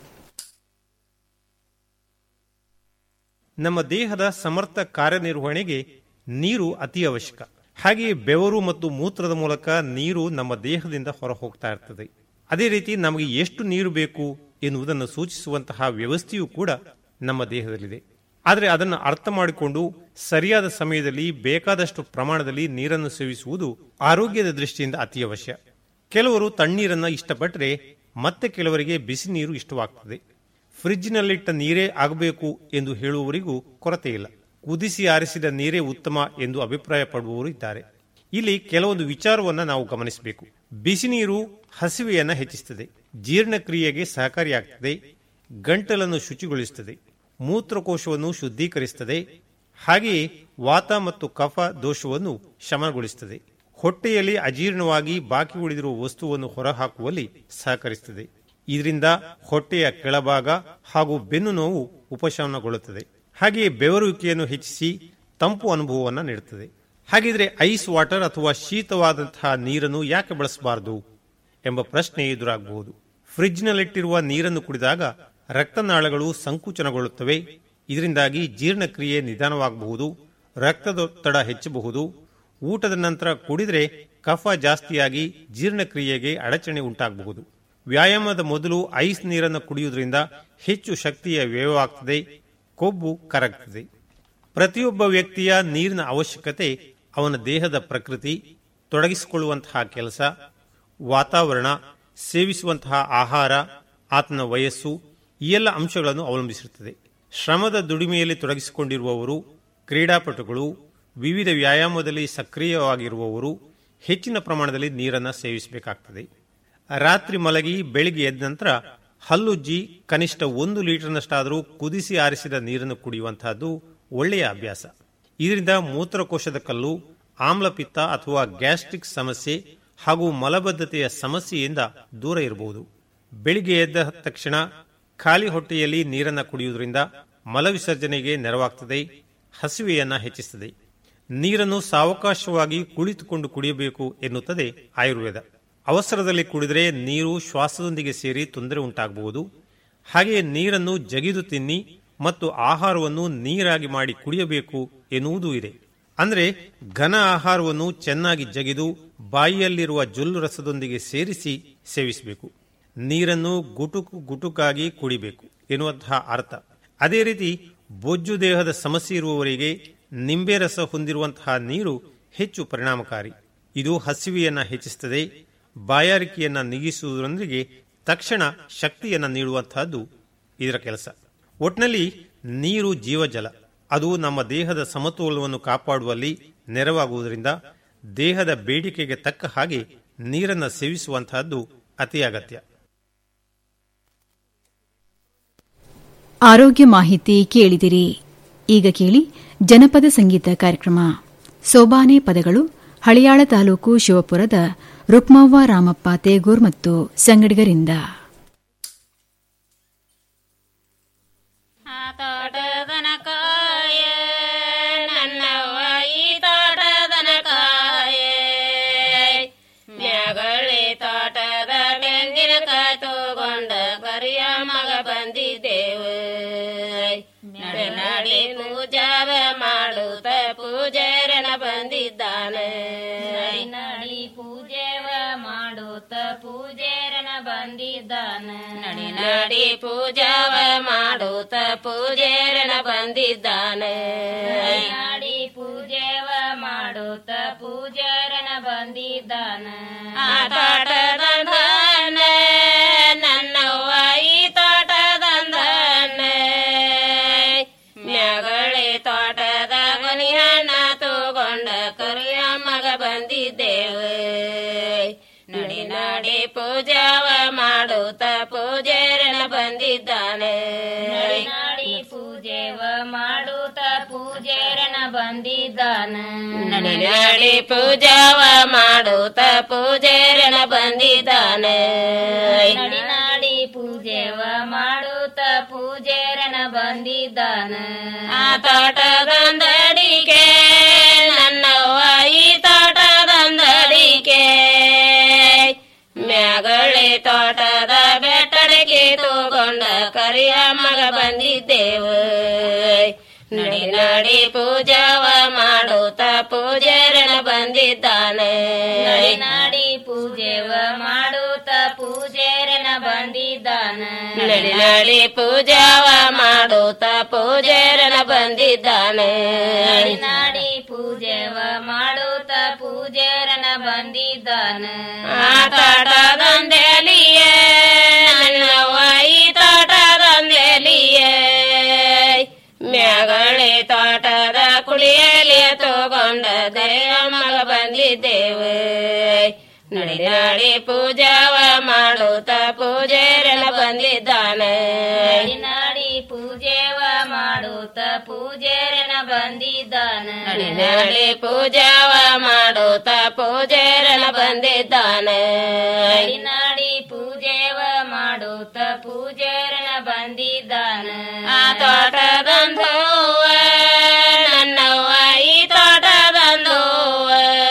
ನಮ್ಮ ದೇಹದ ಸಮರ್ಥ ಕಾರ್ಯನಿರ್ವಹಣೆಗೆ ನೀರು ಅತಿ ಅವಶ್ಯಕ ಹಾಗೆಯೇ ಬೆವರು ಮತ್ತು ಮೂತ್ರದ ಮೂಲಕ ನೀರು ನಮ್ಮ ದೇಹದಿಂದ ಹೊರ ಹೋಗ್ತಾ ಇರ್ತದೆ ಅದೇ ರೀತಿ ನಮಗೆ ಎಷ್ಟು ನೀರು ಬೇಕು ಎನ್ನುವುದನ್ನು ಸೂಚಿಸುವಂತಹ ವ್ಯವಸ್ಥೆಯೂ ಕೂಡ ನಮ್ಮ ದೇಹದಲ್ಲಿದೆ ಆದರೆ ಅದನ್ನು ಅರ್ಥ ಮಾಡಿಕೊಂಡು ಸರಿಯಾದ ಸಮಯದಲ್ಲಿ ಬೇಕಾದಷ್ಟು ಪ್ರಮಾಣದಲ್ಲಿ ನೀರನ್ನು ಸೇವಿಸುವುದು ಆರೋಗ್ಯದ ದೃಷ್ಟಿಯಿಂದ ಅತಿ ಅವಶ್ಯ ಕೆಲವರು ತಣ್ಣೀರನ್ನ ಇಷ್ಟಪಟ್ಟರೆ ಮತ್ತೆ ಕೆಲವರಿಗೆ ಬಿಸಿ ನೀರು ಇಷ್ಟವಾಗ್ತದೆ ಫ್ರಿಡ್ಜ್ನಲ್ಲಿಟ್ಟ ನೀರೇ ಆಗಬೇಕು ಎಂದು ಹೇಳುವವರಿಗೂ ಕೊರತೆ ಇಲ್ಲ ಕುದಿಸಿ ಆರಿಸಿದ ನೀರೇ ಉತ್ತಮ ಎಂದು ಅಭಿಪ್ರಾಯ ಪಡುವವರು ಇದ್ದಾರೆ ಇಲ್ಲಿ ಕೆಲವೊಂದು ವಿಚಾರವನ್ನ ನಾವು ಗಮನಿಸಬೇಕು ಬಿಸಿ ನೀರು ಹಸಿವೆಯನ್ನ ಹೆಚ್ಚಿಸುತ್ತದೆ ಜೀರ್ಣಕ್ರಿಯೆಗೆ ಸಹಕಾರಿಯಾಗ್ತದೆ ಗಂಟಲನ್ನು ಶುಚಿಗೊಳಿಸುತ್ತದೆ ಮೂತ್ರಕೋಶವನ್ನು ಶುದ್ಧೀಕರಿಸುತ್ತದೆ ಹಾಗೆಯೇ ವಾತ ಮತ್ತು ಕಫ ದೋಷವನ್ನು ಶಮನಗೊಳಿಸುತ್ತದೆ ಹೊಟ್ಟೆಯಲ್ಲಿ ಅಜೀರ್ಣವಾಗಿ ಬಾಕಿ ಉಳಿದಿರುವ ವಸ್ತುವನ್ನು ಹೊರಹಾಕುವಲ್ಲಿ ಸಹಕರಿಸುತ್ತದೆ ಇದರಿಂದ ಹೊಟ್ಟೆಯ ಕೆಳಭಾಗ ಹಾಗೂ ಬೆನ್ನು ನೋವು ಉಪಶಮನಗೊಳ್ಳುತ್ತದೆ ಹಾಗೆಯೇ ಬೆವರುವಿಕೆಯನ್ನು ಹೆಚ್ಚಿಸಿ ತಂಪು ಅನುಭವವನ್ನು ನೀಡುತ್ತದೆ ಹಾಗಿದ್ರೆ ಐಸ್ ವಾಟರ್ ಅಥವಾ ಶೀತವಾದಂತಹ ನೀರನ್ನು ಯಾಕೆ ಬಳಸಬಾರದು ಎಂಬ ಪ್ರಶ್ನೆ ಎದುರಾಗಬಹುದು ಫ್ರಿಡ್ಜ್ನಲ್ಲಿಟ್ಟಿರುವ ನೀರನ್ನು ಕುಡಿದಾಗ ರಕ್ತನಾಳಗಳು ಸಂಕುಚನಗೊಳ್ಳುತ್ತವೆ ಇದರಿಂದಾಗಿ ಜೀರ್ಣಕ್ರಿಯೆ ನಿಧಾನವಾಗಬಹುದು ರಕ್ತದೊತ್ತಡ ಹೆಚ್ಚಬಹುದು ಊಟದ ನಂತರ ಕುಡಿದರೆ ಕಫ ಜಾಸ್ತಿಯಾಗಿ ಜೀರ್ಣಕ್ರಿಯೆಗೆ ಅಡಚಣೆ ಉಂಟಾಗಬಹುದು ವ್ಯಾಯಾಮದ ಮೊದಲು ಐಸ್ ನೀರನ್ನು ಕುಡಿಯುವುದರಿಂದ ಹೆಚ್ಚು ಶಕ್ತಿಯ ವ್ಯಯವಾಗ್ತದೆ ಕೊಬ್ಬು ಕರಗ್ತದೆ ಪ್ರತಿಯೊಬ್ಬ ವ್ಯಕ್ತಿಯ ನೀರಿನ ಅವಶ್ಯಕತೆ ಅವನ ದೇಹದ ಪ್ರಕೃತಿ ತೊಡಗಿಸಿಕೊಳ್ಳುವಂತಹ ಕೆಲಸ ವಾತಾವರಣ ಸೇವಿಸುವಂತಹ ಆಹಾರ ಆತನ ವಯಸ್ಸು ಈ ಎಲ್ಲ ಅಂಶಗಳನ್ನು ಅವಲಂಬಿಸಿರುತ್ತದೆ ಶ್ರಮದ ದುಡಿಮೆಯಲ್ಲಿ ತೊಡಗಿಸಿಕೊಂಡಿರುವವರು ಕ್ರೀಡಾಪಟುಗಳು ವಿವಿಧ ವ್ಯಾಯಾಮದಲ್ಲಿ ಸಕ್ರಿಯವಾಗಿರುವವರು ಹೆಚ್ಚಿನ ಪ್ರಮಾಣದಲ್ಲಿ ನೀರನ್ನು ಸೇವಿಸಬೇಕಾಗ್ತದೆ ರಾತ್ರಿ ಮಲಗಿ ಬೆಳಿಗ್ಗೆ ಎದ್ದ ನಂತರ ಹಲ್ಲುಜ್ಜಿ ಕನಿಷ್ಠ ಒಂದು ಲೀಟರ್ನಷ್ಟಾದರೂ ಕುದಿಸಿ ಆರಿಸಿದ ನೀರನ್ನು ಕುಡಿಯುವಂತಹದ್ದು ಒಳ್ಳೆಯ ಅಭ್ಯಾಸ ಇದರಿಂದ ಮೂತ್ರಕೋಶದ ಕಲ್ಲು ಆಮ್ಲಪಿತ್ತ ಅಥವಾ ಗ್ಯಾಸ್ಟ್ರಿಕ್ ಸಮಸ್ಯೆ ಹಾಗೂ ಮಲಬದ್ಧತೆಯ ಸಮಸ್ಯೆಯಿಂದ ದೂರ ಇರಬಹುದು ಬೆಳಿಗ್ಗೆ ಎದ್ದ ತಕ್ಷಣ ಖಾಲಿ ಹೊಟ್ಟೆಯಲ್ಲಿ ನೀರನ್ನು ಕುಡಿಯುವುದರಿಂದ ಮಲವಿಸರ್ಜನೆಗೆ ನೆರವಾಗ್ತದೆ ಹಸಿವೆಯನ್ನ ಹೆಚ್ಚಿಸುತ್ತದೆ ನೀರನ್ನು ಸಾವಕಾಶವಾಗಿ ಕುಳಿತುಕೊಂಡು ಕುಡಿಯಬೇಕು ಎನ್ನುತ್ತದೆ ಆಯುರ್ವೇದ ಅವಸರದಲ್ಲಿ ಕುಡಿದರೆ ನೀರು ಶ್ವಾಸದೊಂದಿಗೆ ಸೇರಿ ತೊಂದರೆ ಉಂಟಾಗಬಹುದು ಹಾಗೆಯೇ ನೀರನ್ನು ಜಗಿದು ತಿನ್ನಿ ಮತ್ತು ಆಹಾರವನ್ನು ನೀರಾಗಿ ಮಾಡಿ ಕುಡಿಯಬೇಕು ಎನ್ನುವುದೂ ಇದೆ ಅಂದ್ರೆ ಘನ ಆಹಾರವನ್ನು ಚೆನ್ನಾಗಿ ಜಗಿದು ಬಾಯಿಯಲ್ಲಿರುವ ಜೊಲ್ಲು ರಸದೊಂದಿಗೆ ಸೇರಿಸಿ ಸೇವಿಸಬೇಕು ನೀರನ್ನು ಗುಟುಕು ಗುಟುಕಾಗಿ ಕುಡಿಬೇಕು ಎನ್ನುವಂತಹ ಅರ್ಥ ಅದೇ ರೀತಿ ಬೊಜ್ಜು ದೇಹದ ಸಮಸ್ಯೆ ಇರುವವರಿಗೆ ನಿಂಬೆ ರಸ ಹೊಂದಿರುವಂತಹ ನೀರು ಹೆಚ್ಚು ಪರಿಣಾಮಕಾರಿ ಇದು ಹಸಿವೆಯನ್ನ ಹೆಚ್ಚಿಸುತ್ತದೆ ಬಾಯಾರಿಕೆಯನ್ನ ನೀಗಿಸುವುದರೊಂದಿಗೆ ತಕ್ಷಣ ಶಕ್ತಿಯನ್ನ ನೀಡುವಂತಹದ್ದು ಇದರ ಕೆಲಸ ಒಟ್ನಲ್ಲಿ ನೀರು ಜೀವಜಲ ಅದು ನಮ್ಮ ದೇಹದ ಸಮತೋಲನವನ್ನು ಕಾಪಾಡುವಲ್ಲಿ ನೆರವಾಗುವುದರಿಂದ ದೇಹದ ಬೇಡಿಕೆಗೆ ತಕ್ಕ ಹಾಗೆ ನೀರನ್ನು ಸೇವಿಸುವಂತಹದ್ದು ಅತಿ ಅಗತ್ಯ ಆರೋಗ್ಯ ಮಾಹಿತಿ ಕೇಳಿದಿರಿ ಈಗ ಕೇಳಿ ಜನಪದ ಸಂಗೀತ ಕಾರ್ಯಕ್ರಮ ಸೋಬಾನೆ ಪದಗಳು ಹಳಿಯಾಳ ತಾಲೂಕು ಶಿವಪುರದ ರುಕ್ಮವ್ವ ರಾಮಪ್ಪ ತೇಗೂರ್ ಮತ್ತು ಸಂಗಡಿಗರಿಂದ ತೋಟದನಕಾಯ ನನ್ನವ್ವ ಈ ತೋಟದನಕಾಯ ಮ್ಯಾಗಳಿ ತೋಟದ ಬೆಂಗಿನಕಾಯಿ ತಗೊಂಡ ಕರಿಯ ಮಗ ಬಂದಿದ್ದೇವು ನಡೆ ನಡಿ ಪೂಜಾವ ಮಾಡುತ್ತ ಪೂಜಾರನ ಬಂದಿದ್ದಾನೆ ನಡಿ ನಡಿ ಪೂಜೆವ ಮಾಡುತ್ತ ಪೂಜಾರನ ಬಂದಿದ್ದಾನ ನಡಿ ನಡಿ ಪೂಜಾವ ಮಾಡುತ್ತ ಪೂಜಾರನ ಬಂದಿದ್ದಾನೆ ನಡಿ ಪೂಜೆವ ಮಾಡುತ್ತ ಪೂಜಾರನ ಬಂದಿದ್ದಾನ ಆ ತೋಟದಂದಾನ ನನ್ನವ್ವ ಈ ತೋಟದಂದಾನೆ ಮ್ಯಾಗಳಿ ತೋಟದ ಕೊನಿ ಹಣ್ಣ ತಗೊಂಡ ಕರಿಯ ಮಗ ಬಂದಿದ್ದೇವೆ ನಡಿ ನಡಿ ಪೂಜಾವ ಮಾಡುತ್ತ ಪೂಜಾರನ ಬಂದಿದ್ದಾನೆ ನಡಿ ನಡಿ ಪೂಜೆವ ಮಾಡುತ್ತ ಪೂಜಾರನ ಬಂದಿದ್ದಾನ ನಡಿ ನಡಿ ಪೂಜಾವ ಮಾಡುತ್ತ ಪೂಜಾರನ ಬಂದಿದ್ದಾನೆ ನಡಿ ನಡಿ ಪೂಜೆವ ಮಾಡುತ್ತ ಪೂಜಾರನ ಬಂದಿದ್ದಾನ ಆ ತೋಟದಂದಡಿಗೆ ನನ್ನವ್ವ ಈ ತೋಟದಂದಡಿಗೆ ಮ್ಯಾಗಳಿ ತೋಟದ ಬೆಟ್ಟಡಿಗೆ ತಗೊಂಡ ಕರಿಯ ಮಗ ಬಂದಿದ್ದೇವು ನಡಿ ನಡಿ ಪೂಜಾವ ಮಾಡುತ್ತ ಪೂಜಾರನ ಬಂದಿದ್ದಾನೆ ನಡಿ ನಡಿ ಪೂಜೆವ ಮಾಡುತ್ತ ಪೂಜಾರನ ಬಂದಿದ್ದಾನ ನಡಿ ನಡಿ ಪೂಜಾವ ಮಾಡುತ್ತ ಪೂಜಾರನ ಬಂದಿದ್ದಾನೆ ನಡಿ ನಡಿ ಪೂಜೆವ ಮಾಡುತ್ತ ಪೂಜಾರನ ಬಂದಿದ್ದಾನ ಆ ತೋಟದಂದೆಲಿಯೇ ನನ್ನವ್ವ ಈ ತೋಟದಂದೆಲಿಯೇ ಮ್ಯಾಗಳಿ ತೋಟದ ಕುಳಿಯಲ್ಲಿ ತಗೊಂಡ ದೇವ ಮಗ ಬಂದಿದ್ದೇವೆ ನಡಿ ನಡಿ ಪೂಜಾವ ಮಾಡುತ್ತ ಪೂಜಾರನ ಬಂದಿದ್ದಾನೆ ನಡಿ ನಡಿ ಪೂಜೆವ ಮಾಡುತ್ತ ಪೂಜಾರನ ಬಂದಿದ್ದಾನ ನಡಿ ನಡಿ ಪೂಜಾವ ಮಾಡುತ್ತ ಪೂಜಾರನ ಬಂದಿದ್ದಾನೆ ನಡಿ ನಡಿ ಪೂಜೆವ ಮಾಡುತ್ತ ಪೂಜಾರನ ಬಂದಿದ್ದಾನ ಆ ತೋಟದಂದೋವ ನನ್ನವ್ವ ಈ ತೋಟದಂದೋವ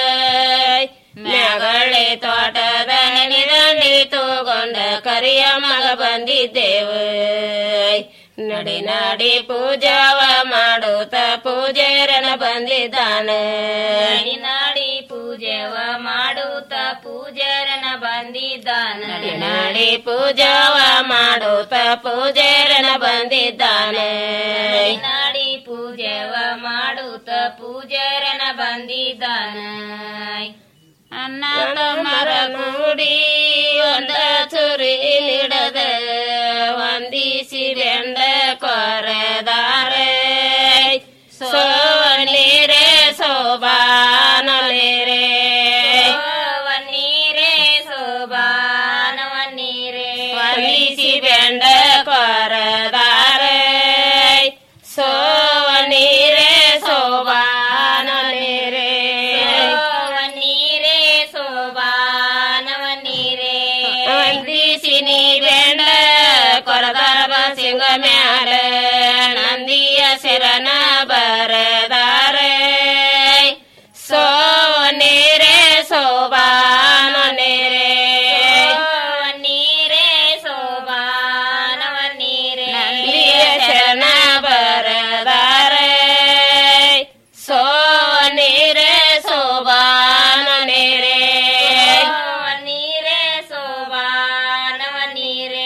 ಮ್ಯಾಗಳಿ ತೋಟದ ನೆನೆದಂಡಿ ತಗೊಂಡ ಕರಿಯ ಮಗ ಬಂದಿದ್ದೇವು ನಡಿ ನಡಿ ಪೂಜಾವ ಮಾಡುತ್ತ ಪೂಜಾರನ ಬಂದಿದ್ದಾನೆ ನಡಿ ನಡಿ ಪೂಜೆವ ಮಾಡುತ್ತ ಪೂಜಾರನ ಬಂದಿದ್ದಾನೆ ನಡಿ ನಡಿ ಪೂಜಾವ ಮಾಡುತ್ತ ಪೂಜಾರನ ಬಂದಿದ್ದಾನೆ ನಡಿ ನಡಿ ಪೂಜೆವ ಮಾಡುತ್ತ ಪೂಜಾರನ ಬಂದಿದ್ದಾನೆ ಅನ್ನ ಮರ ಕೂಡಿ ಒಂದ ಚುರಿ ನಿಡದ ವಂದಿಸಿ ಬೆಂದ ಕೊರೆದಾರೆ ಸೋವನೀರೆ ಸೋಬಾನಲೇರೆ ನೀರೇ ಸೋಬಾನವನ್ನೀರೆ ವಂದಿಸಿ ಬೆಂಡ ಕೊರದಾರೆ ಸೋವ ನೀರೇ ಸೋಬಾನ ನೀರೇ ನೀರೇ ಸೋಬಾನವ ನೀರೇ ವಂದಿಸಿ ನೀ ಬೆಂಡ ಕೊರದಾರ ಸಿಂಗ ಮ್ಯಾಲ ನಂದಿಯ ಸಿರನ ಬರದಾರೆ ಸೋ ನೀರೇ ಸೋಬಾನ ನೀರೇ ನೀರೇ ಸೋಬಾನವ ನೀರೇ ನಂದಿಯ ಶರಣ ಬರದಾರೆ ಸೋ ನೀರೇ ಸೋಬಾನ ನೀರೇ ನೀರೇ ಸೋಬಾನವ ನೀರೇ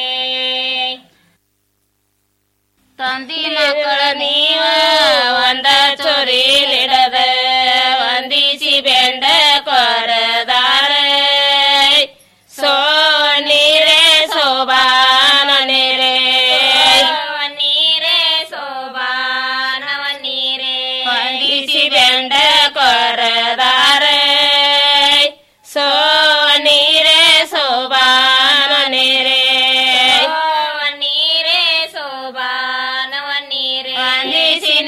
ತಂದಿ ಮಕ್ಕಳ ನೀವ ಒಂದ ಚೊರಿ ನಿಡದ ವಂದಿಸಿ ಬೆಂಡ ಕೊರದಾರ ಸೋ ನೀರೇ ಸೋಬಾನ ನೀರೇ ನೀರೇ ಸೋಬಾನವ ನೀರೇ ವಂದಿಸಿ ಬೆಂಡ ಕೊರದಾರ ಸೋ ನೀರೇ ಸೋಬಾನ ನೀರೇ ನೀರೇ ಸೋಬಾನವ ನೀರೇ ವಂದಿಸಿ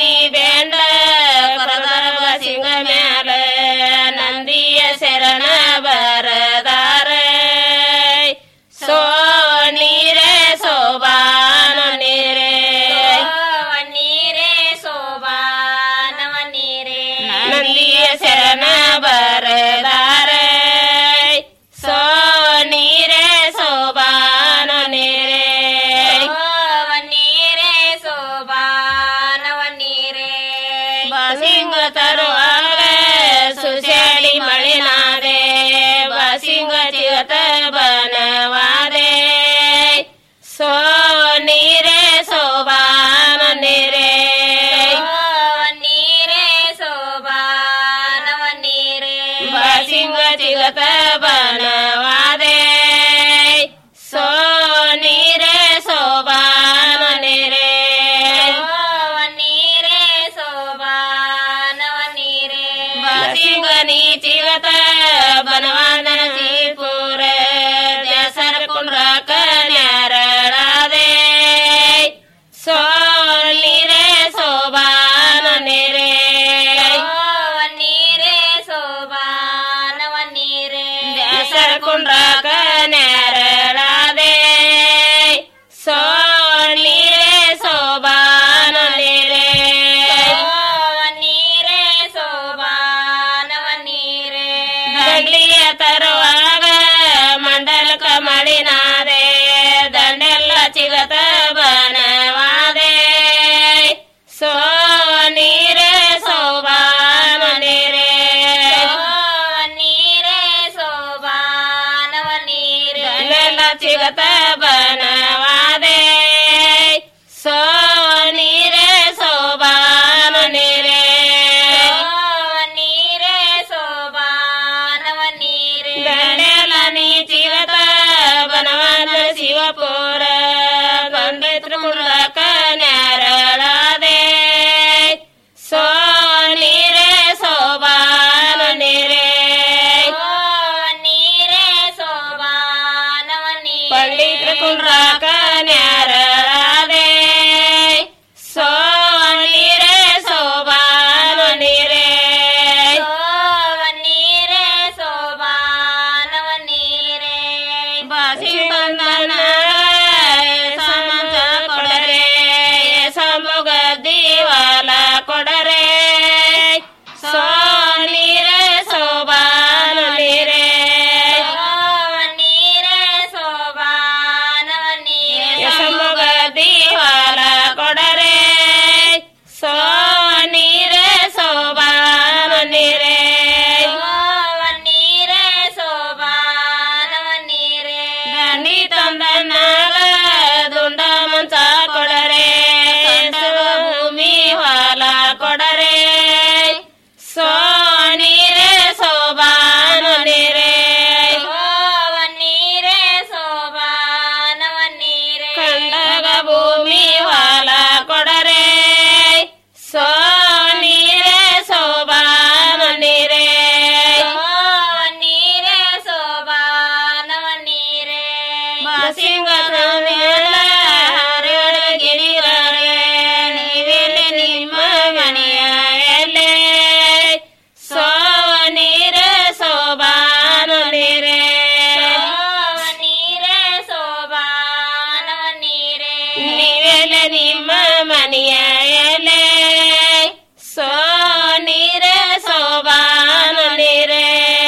ನೀವೆಲೆ ನಿಮ್ಮ ಮನೆಯ ಎಲೆ ಸೋ ನೀರೆ ಸೋಬಾನ ನೀರೆ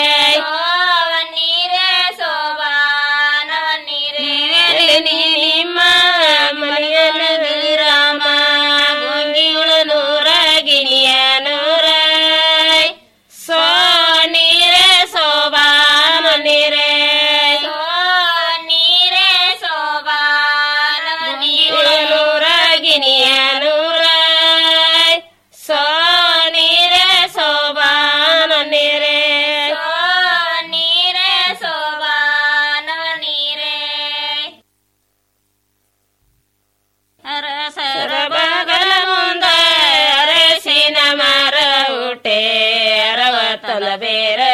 ನೀರೆ ಸೋಬಾನ ನೀರೆ ನಿಮ್ಮ ಮನೆಯಲ್ಲಿ ರಾಮ ಗುಂಗಿಗಳು ನೂರ ಗಿಣಿಯ ನೂರ ಸೋ ನೀರೆ ಸೋಬಾನ ನೀರೆ ನೀರೆ ಸೋಬಾನ ನೀರೆ ನೂರ ಗಿಣಿಯ ನೂರ ಸೋ ನೀರೆ ಸೋಬಾನ ನೀರೆ ನೀರೆ ಸೋಬಾನ ನೀರೆ ಅರಸರ ಬಗಲ ಮುಂದ ಅರಸಿನ ಮರ ಉಟೆ ಅರವತ್ತಲ ಬೇರ